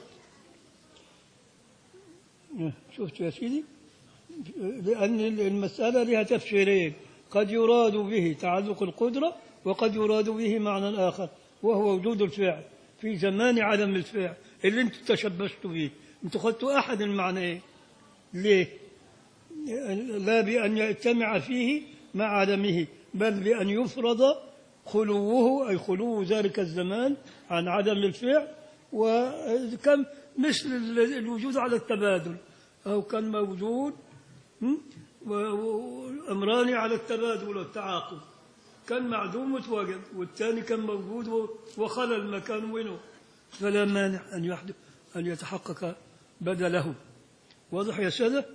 شفت يا سيدي لأن المسألة لها تفسيرين قد يراد به تعلق القدرة وقد يراد به معنى آخر وهو وجود الفعل في زمان عدم الفعل اللي انتم تشبثتوا به انتم خدتوا أحد المعنيين ليه؟ لا بأن يجتمع فيه مع عدمه بل بأن يفرض خلوه أي خلو ذلك الزمان عن عدم الفعل وكم مثل الوجود على التبادل أو كان موجود م? و- و- أمران على التبادل والتعاقب كان معدوم وتوجد والثاني كان موجود و- وخلى المكان منه فلا مانع أن يحدث أن يتحقق بدله واضح يا سادة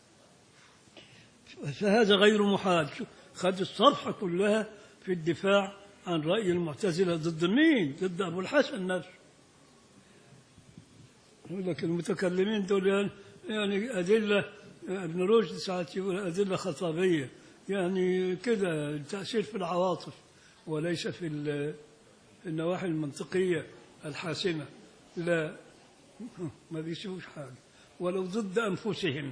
فهذا غير محال شوف، خد الصفحة كلها في الدفاع عن رأي المعتزلة ضد مين ضد أبو الحسن نفسه يقول لك المتكلمين دول يعني, يعني أدلة ابن رشد ساعات يقول أدلة خطابية يعني كده تأثير في العواطف وليس في ال- في النواحي المنطقية الحاسمة لا ما بيسووش حاجة ولو ضد أنفسهم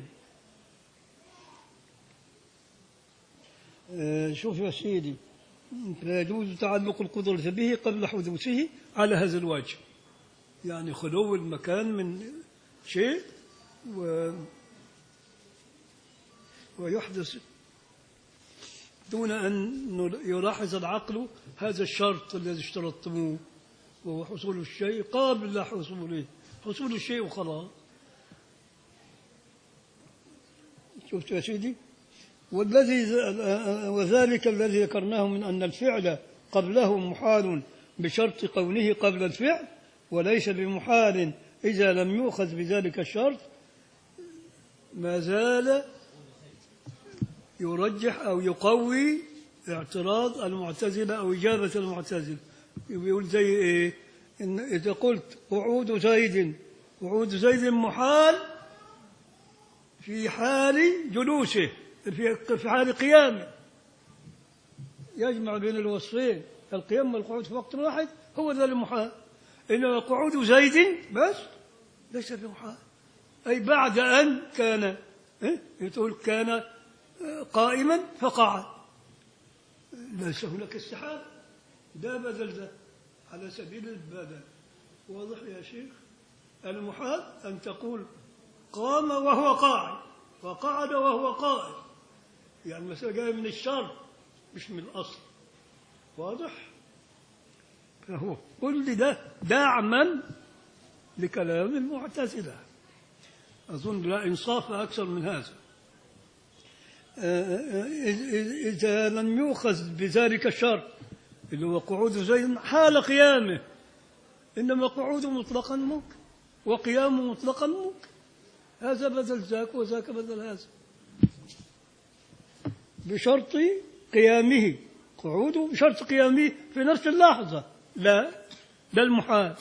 آه، شوف يا سيدي فيجوز تعلق القدرة به قبل حدوثه على هذا الوجه يعني خلو المكان من شيء و ويحدث دون أن يلاحظ العقل هذا الشرط الذي اشترطتموه وهو حصول الشيء قابل لحصوله حصول الشيء وخلاص شفت يا سيدي والذي وذلك الذي ذكرناه من أن الفعل قبله محال بشرط كونه قبل الفعل وليس بمحال إذا لم يؤخذ بذلك الشرط ما زال يرجح أو يقوي اعتراض المعتزلة أو إجابة المعتزلة يقول زي إيه إن إذا قلت قعود زيد قعود زيد محال في حال جلوسه في في حال قيامه يجمع بين الوصفين القيام والقعود في وقت واحد هو ذا المحال إنما قعود زيد بس ليس بمحال أي بعد أن كان إيه؟ تقول كان قائما فقعد ليس هناك استحالة ده بدل ده على سبيل البدل واضح يا شيخ المحال أن تقول قام وهو قاعد وقعد وهو قائم يعني المسألة جاية من الشر مش من الأصل واضح فهو كل ده دعما لكلام المعتزلة أظن لا إنصاف أكثر من هذا إذا لم يؤخذ بذلك الشرط اللي هو قعود زيد حال قيامه إنما قعوده مطلقا ممكن وقيامه مطلقا ممكن هذا بدل ذاك وذاك بدل هذا بشرط قيامه قعوده بشرط قيامه في نفس اللحظة لا لا المحال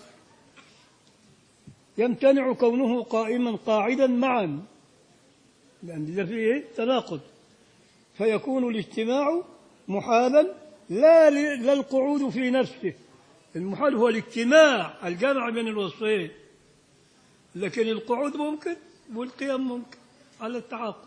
يمتنع كونه قائما قاعدا معا لأن ده فيه تناقض فيكون الاجتماع محالا لا لا القعود في نفسه المحال هو الاجتماع الجمع بين الوصفين لكن القعود ممكن والقيام ممكن على التعاقب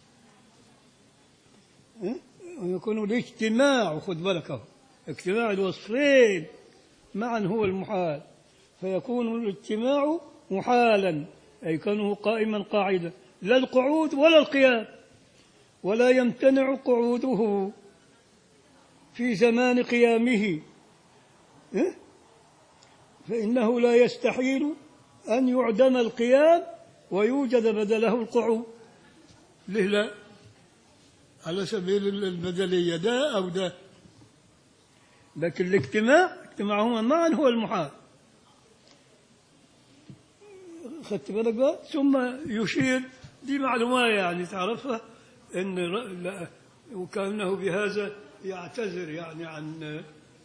ويكون الاجتماع خذ بالك اهو اجتماع الوصفين معا هو المحال فيكون الاجتماع محالا أي كونه قائما قاعدا لا القعود ولا القيام ولا يمتنع قعوده في زمان قيامه إيه؟ فإنه لا يستحيل أن يعدم القيام ويوجد بدله القعود ليه لا على سبيل البدلية ده أو ده لكن الاجتماع اجتماعهما معا هو المحال خدت بالك بقى ثم يشير دي معلومة يعني تعرفها ان ر- لا وكانه بهذا يعتذر يعني عن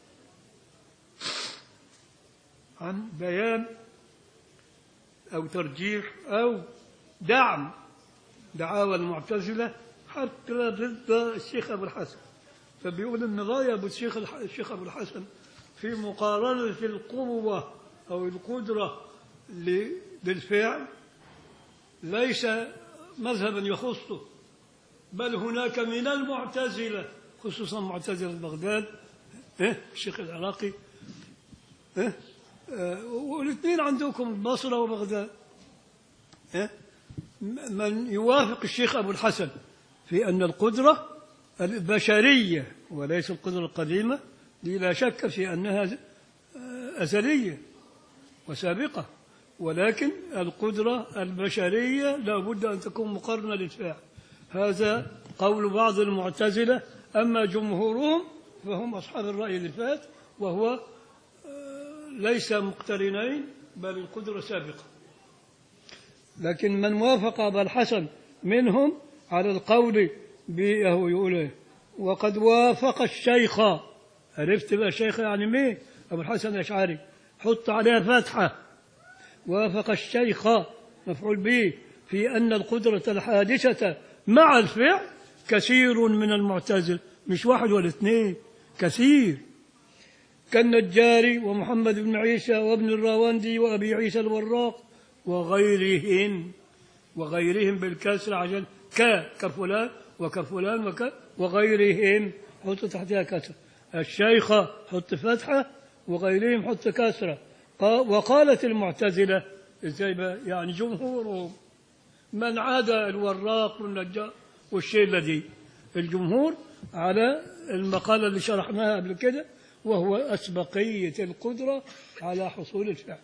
عن بيان او ترجيح او دعم دعاوى المعتزله حتى ضد الشيخ ابو الحسن فبيقول ان راي ابو الشيخ الح- الشيخ ابو الحسن في مقارنه القوه او القدره ل- بالفعل ليس مذهبا يخصه بل هناك من المعتزلة خصوصا معتزلة بغداد إيه؟ الشيخ العراقي إيه؟ آه، والاثنين عندكم البصرة وبغداد إيه؟ م- من يوافق الشيخ أبو الحسن في أن القدرة البشرية وليس القدرة القديمة دي لا شك في أنها آه، أزلية وسابقة ولكن القدرة البشرية لا بد أن تكون مقارنة للفعل هذا قول بعض المعتزلة أما جمهورهم فهم أصحاب الرأي اللي فات وهو آه، ليس مقترنين بل القدرة سابقة لكن من وافق أبا الحسن منهم على القول بأهو يقول إيه؟ وقد وافق الشيخ عرفت بقى الشيخ يعني مين أبو الحسن الأشعري حط عليها فتحة وافق الشيخ مفعول به في أن القدرة الحادثة مع الفعل كثير من المعتزل مش واحد ولا اثنين كثير كالنجاري ومحمد بن عيسى وابن الراوندي وأبي عيسى الوراق وغيرهم وغيرهم بالكسر عشان ك كفلان وكفلان وك وغيرهم حط تحتها كسر الشيخ حط فتحة وغيرهم حط كسرة قا- وقالت المعتزلة ازاي بقى؟ يعني جمهورهم من عدا الوراق والنجار والشيء الذي الجمهور على المقالة اللي شرحناها قبل كده وهو أسبقية القدرة على حصول الفعل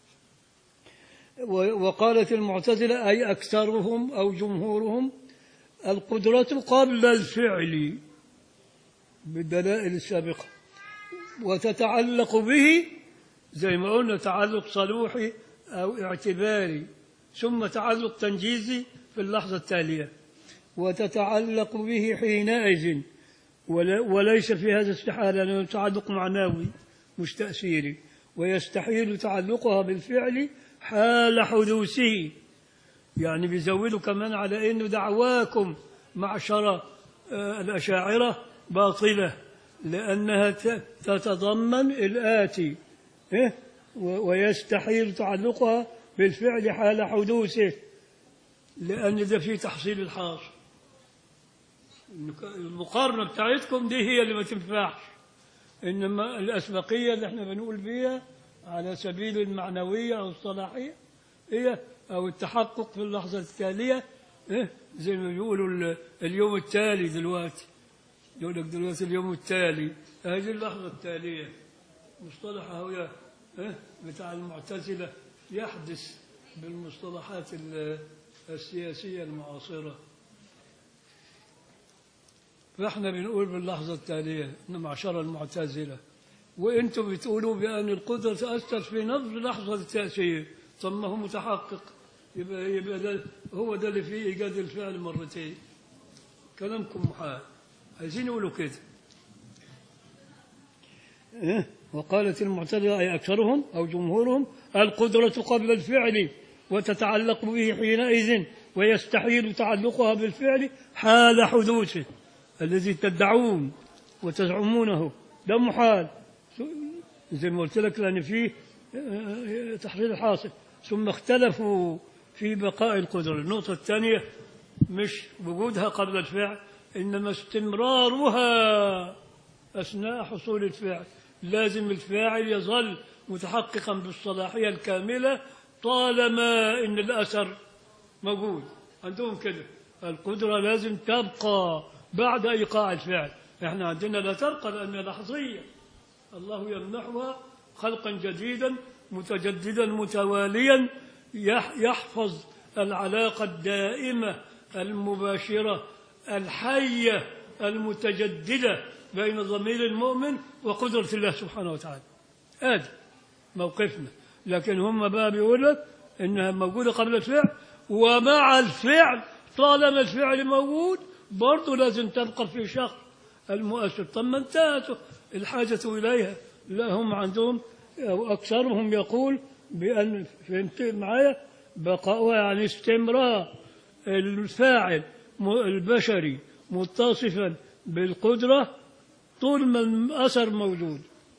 و- وقالت المعتزلة أي أكثرهم أو جمهورهم القدرة قبل الفعل بالدلائل السابقة وتتعلق به زي ما قلنا تعلق صلوحي أو اعتباري ثم تعلق تنجيزي في اللحظة التالية وتتعلق به حينئذ ولا- وليس في هذا استحالة لأنه تعلق معنوي مش تأثيري ويستحيل تعلقها بالفعل حال حدوثه يعني بيزودوا كمان على انه دعواكم معشر آه، الاشاعره باطله لانها ت- تتضمن الاتي إيه؟ و- ويستحيل تعلقها بالفعل حال حدوثه لان ده في تحصيل الحاصل المقارنه بتاعتكم دي هي اللي ما تنفعش انما الاسبقيه اللي احنا بنقول بيها على سبيل المعنويه او الصلاحيه هي او التحقق في اللحظه التاليه إيه؟ زي ما بيقولوا ال- اليوم التالي دلوقتي يقول لك دلوقتي اليوم التالي هذه اللحظه التاليه مصطلح هو إيه؟ بتاع المعتزله يحدث بالمصطلحات ال- السياسيه المعاصره فاحنا بنقول باللحظة التالية إن معشر المعتزلة وانتم بتقولوا بأن القدرة تأثر في نفس لحظة التأثير طب ما هو متحقق يبقى يبقى ده هو ده اللي فيه إيجاد الفعل مرتين كلامكم محال عايزين يقولوا كده إيه؟ وقالت المعتزلة أي أكثرهم أو جمهورهم القدرة قبل الفعل وتتعلق به حينئذ ويستحيل تعلقها بالفعل حال حدوثه الذي تدعون وتزعمونه ده محال زي ما قلت لك لأن فيه آه، تحصيل الحاصل ثم اختلفوا في بقاء القدرة النقطة الثانية مش وجودها قبل الفعل إنما استمرارها أثناء حصول الفعل لازم الفاعل يظل متحققا بالصلاحية الكاملة طالما إن الأثر موجود عندهم كده القدرة لازم تبقى بعد إيقاع الفعل احنا عندنا لا تبقى لأنها لحظية الله يمنحها خلقا جديدا متجددا متواليا يح- يحفظ العلاقة الدائمة المباشرة الحية المتجددة بين ضمير المؤمن وقدرة الله سبحانه وتعالى هذا موقفنا لكن هم بقى بيقول لك انها موجوده قبل الفعل ومع الفعل طالما الفعل موجود برضه لازم تبقى في شخص المؤثر طب ما انتهت الحاجه اليها لا هم عندهم او اكثرهم يقول بان فهمت معايا بقاؤها يعني استمرار الفاعل م- البشري متصفا بالقدره طول ما الاثر موجود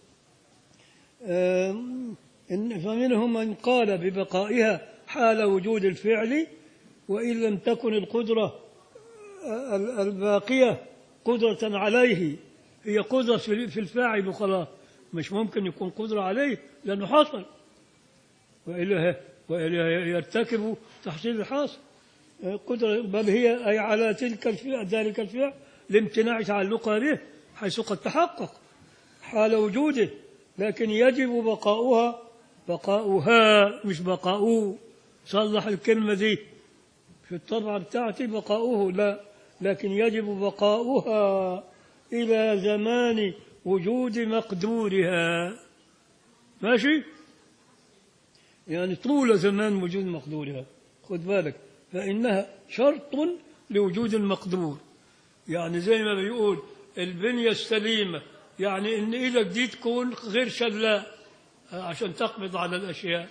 آم، إن فمنهم من قال ببقائها حال وجود الفعل وإن لم تكن القدرة ال- الباقية قدرة عليه هي قدرة في في الفاعل وخلاص مش ممكن يكون قدرة عليه لأنه حصل وإلا وإلا يرتكب تحصيل الحاصل قدرة بل هي أي على تلك الفعل ذلك الفعل لامتناع تعلقها به حيث قد تحقق حال وجوده لكن يجب بقاؤها بقاؤها مش بقاؤه صلح الكلمة دي في الطبعة بتاعتي بقاؤه لا لكن يجب بقاؤها إلى زمان وجود مقدورها ماشي يعني طول زمان وجود مقدورها خد بالك فإنها شرط لوجود المقدور يعني زي ما بيقول البنية السليمة يعني إن إيدك دي تكون غير شلاء عشان تقبض على الأشياء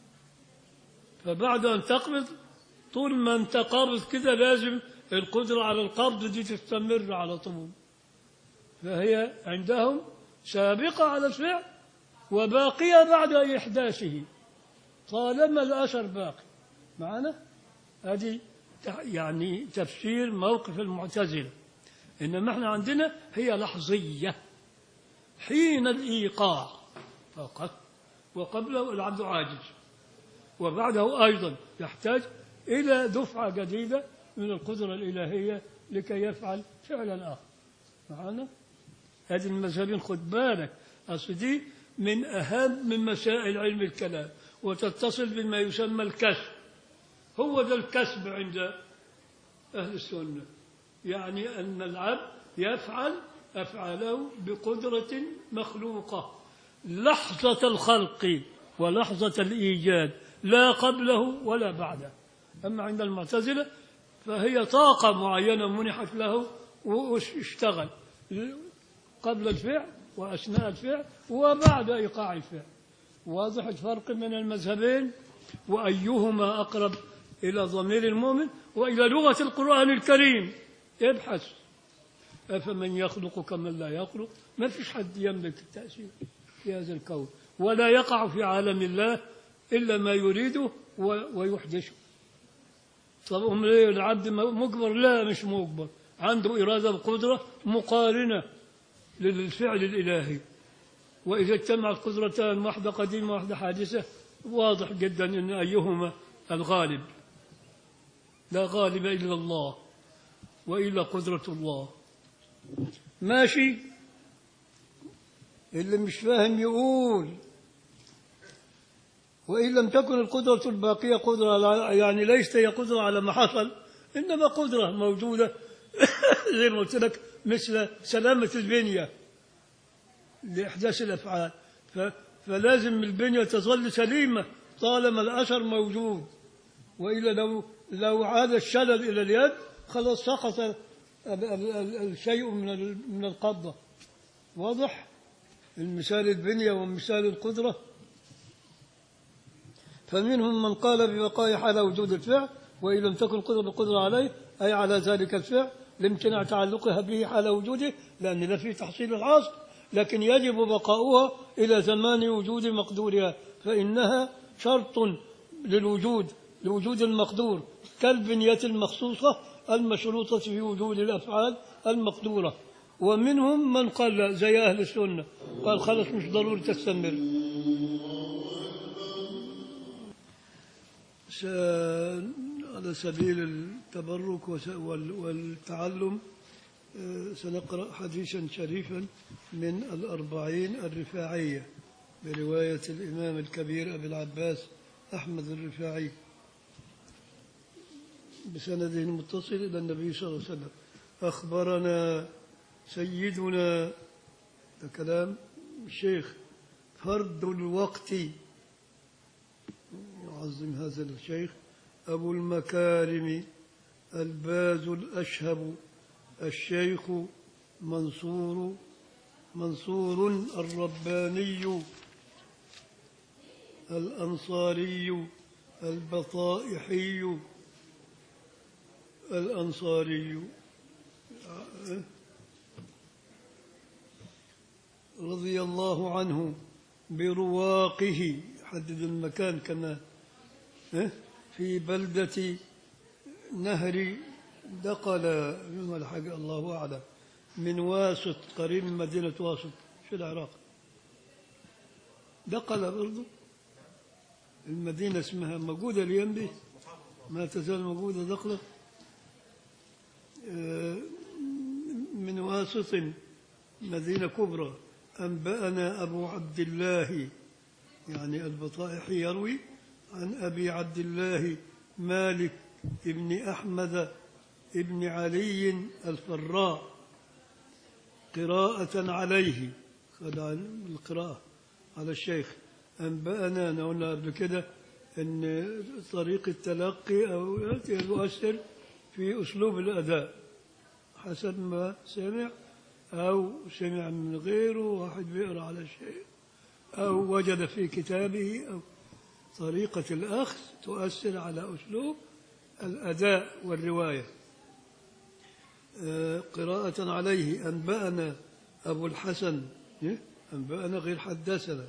فبعد أن تقبض طول ما أنت قابض كده لازم القدرة على القبض دي تستمر على طول فهي عندهم سابقة على الفعل وباقية بعد إحداثه طالما الأثر باقي معنا هذه تع- يعني تفسير موقف المعتزلة إنما احنا عندنا هي لحظية حين الإيقاع فقط وقبله العبد عاجز وبعده أيضا يحتاج إلى دفعة جديدة من القدرة الإلهية لكي يفعل فعلا آخر معنا هذه المذهبين خد بالك أصل دي من أهم من مسائل علم الكلام وتتصل بما يسمى الكسب هو ده الكسب عند أهل السنة يعني أن العبد يفعل أفعاله بقدرة مخلوقة لحظة الخلق ولحظة الإيجاد لا قبله ولا بعده أما عند المعتزلة فهي طاقة معينة منحت له واشتغل قبل الفعل وأثناء الفعل وبعد إيقاع الفعل واضح الفرق من المذهبين وأيهما أقرب إلى ضمير المؤمن وإلى لغة القرآن الكريم ابحث أفمن يخلق كمن لا يخلق ما فيش حد يملك التأثير في هذا الكون ولا يقع في عالم الله إلا ما يريده و- ويحدثه طب أم ليه العبد مجبر لا مش مجبر عنده إرادة وقدرة مقارنة للفعل الإلهي وإذا اجتمعت قدرتان واحدة قديمة واحدة حادثة واضح جدا أن أيهما الغالب لا غالب إلا الله وإلا قدرة الله ماشي اللي مش فاهم يقول وإن لم تكن القدرة الباقية قدرة على- يعني ليست هي قدرة على ما حصل إنما قدرة موجودة زي ما قلت لك مثل سلامة البنية لإحداث الأفعال ف- فلازم البنية تظل سليمة طالما الأثر موجود وإلا لو لو عاد الشلل إلى اليد خلاص سقط ال- ال- ال- الشيء من ال- من القبضة واضح المثال البنية ومثال القدرة فمنهم من قال ببقاء حال وجود الفعل وإن لم تكن قدرة بقدرة عليه أي على ذلك الفعل لامتناع تعلقها به حال وجوده لأن لا في تحصيل الحاصل لكن يجب بقاؤها إلى زمان وجود مقدورها فإنها شرط للوجود لوجود المقدور كالبنية المخصوصة المشروطة في وجود الأفعال المقدورة ومنهم من قال لا زي أهل السنة قال خلاص مش ضروري تستمر س- على سبيل التبرك وس- وال- والتعلم آه، سنقرأ حديثا شريفا من الأربعين الرفاعية برواية الإمام الكبير أبي العباس أحمد الرفاعي بسنده المتصل إلى النبي صلى الله عليه وسلم أخبرنا سيدنا ده كلام الشيخ فرد الوقت يعظم هذا الشيخ أبو المكارم الباز الأشهب الشيخ منصور منصور الرباني الأنصاري البطائحي الأنصاري رضي الله عنه برواقه حدد المكان كما إيه؟ في بلدة نهر دقل من الحق الله أعلم من واسط قريب من مدينة واسط في العراق دقل برضه المدينة اسمها موجودة اليوم دي ما تزال موجودة دقلة آه، من واسط مدينة كبرى أنبأنا أبو عبد الله يعني البطائحي يروي عن أبي عبد الله مالك ابن أحمد ابن علي الفراء قراءة عليه خد عن القراءة على الشيخ أنبأنا أنا قلنا قبل كده أن طريق التلقي أو يؤثر في أسلوب الأداء حسب ما سمع أو سمع من غيره واحد بيقرأ على شيء أو وجد في كتابه أو طريقة الأخذ تؤثر على أسلوب الأداء والرواية آه، قراءة عليه أنبأنا أبو الحسن إيه؟ أنبأنا غير حدثنا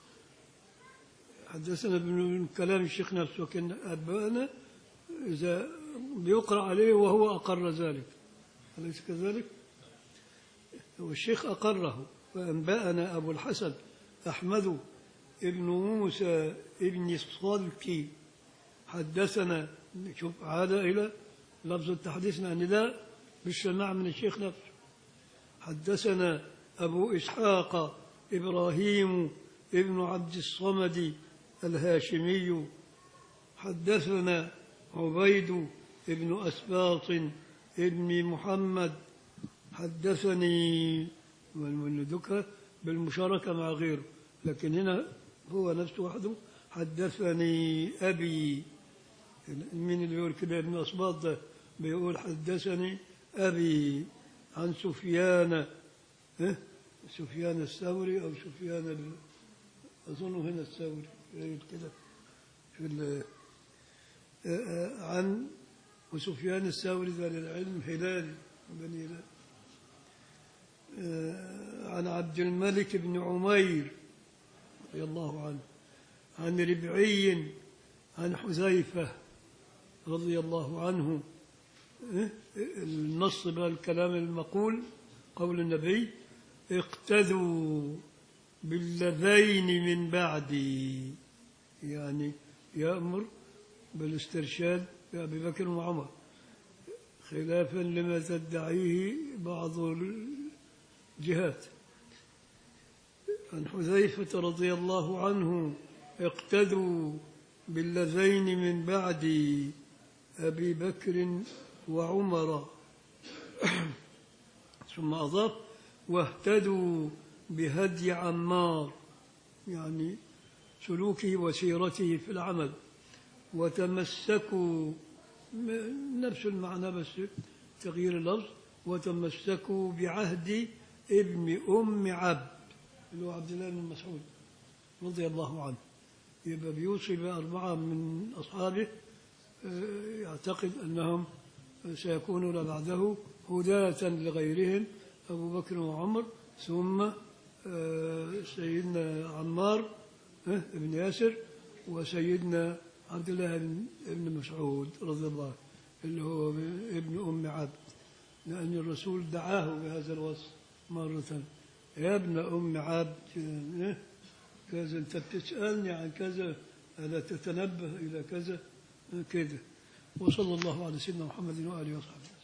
حدثنا من كلام الشيخ نفسه لكن أنبأنا إذا بيقرأ عليه وهو أقر ذلك أليس كذلك؟ والشيخ أقره فأنبأنا أبو الحسن أحمد ابن موسى ابن الصلكي حدثنا شوف عاد إلى لفظ التحديث مع نداء بالسماع من الشيخ نفسه حدثنا أبو إسحاق إبراهيم ابن عبد الصمد الهاشمي حدثنا عبيد ابن أسباط ابن محمد حدثني والمندكة بالمشاركة مع غيره لكن هنا هو نفسه وحده حدثني أبي من اللي بيقول كده ابن أسباط ده بيقول حدثني أبي عن سفيان ها؟ سفيان الثوري أو سفيان ال... أظن هنا الثوري قريب كده في ال... آه، آه، عن وسفيان الثوري ذا للعلم هلالي بني هلال آه، عن عبد الملك بن عمير رضي الله عنه عن ربعي عن حذيفة رضي الله عنه إيه؟ النص بقى الكلام المقول قول النبي اقتدوا باللذين من بعدي يعني يأمر بالاسترشاد بأبي بكر وعمر خلافا لما تدعيه بعض الجهات عن حذيفة رضي الله عنه اقتدوا باللذين من بعد أبي بكر وعمر ثم أضاف واهتدوا بهدي عمار يعني سلوكه وسيرته في العمل وتمسكوا م- نفس المعنى بس تغيير اللفظ وتمسكوا بعهد ابن أم عبد اللي هو عبد الله بن مسعود رضي الله عنه يبقى بيوصي بأربعة من أصحابه آه، يعتقد أنهم سيكونون بعده هداة لغيرهم أبو بكر وعمر ثم آه، سيدنا عمار آه، بن ياسر وسيدنا عبد الله بن- بن مسعود رضي الله عنه اللي هو ابن أم عبد لأن الرسول دعاه بهذا الوصف مرة يا ابن أم عبد آه، كذا أنت بتسألني عن كذا ألا تتنبه إلى كذا آه، كذا وصلى الله على سيدنا محمد وآله وصحبه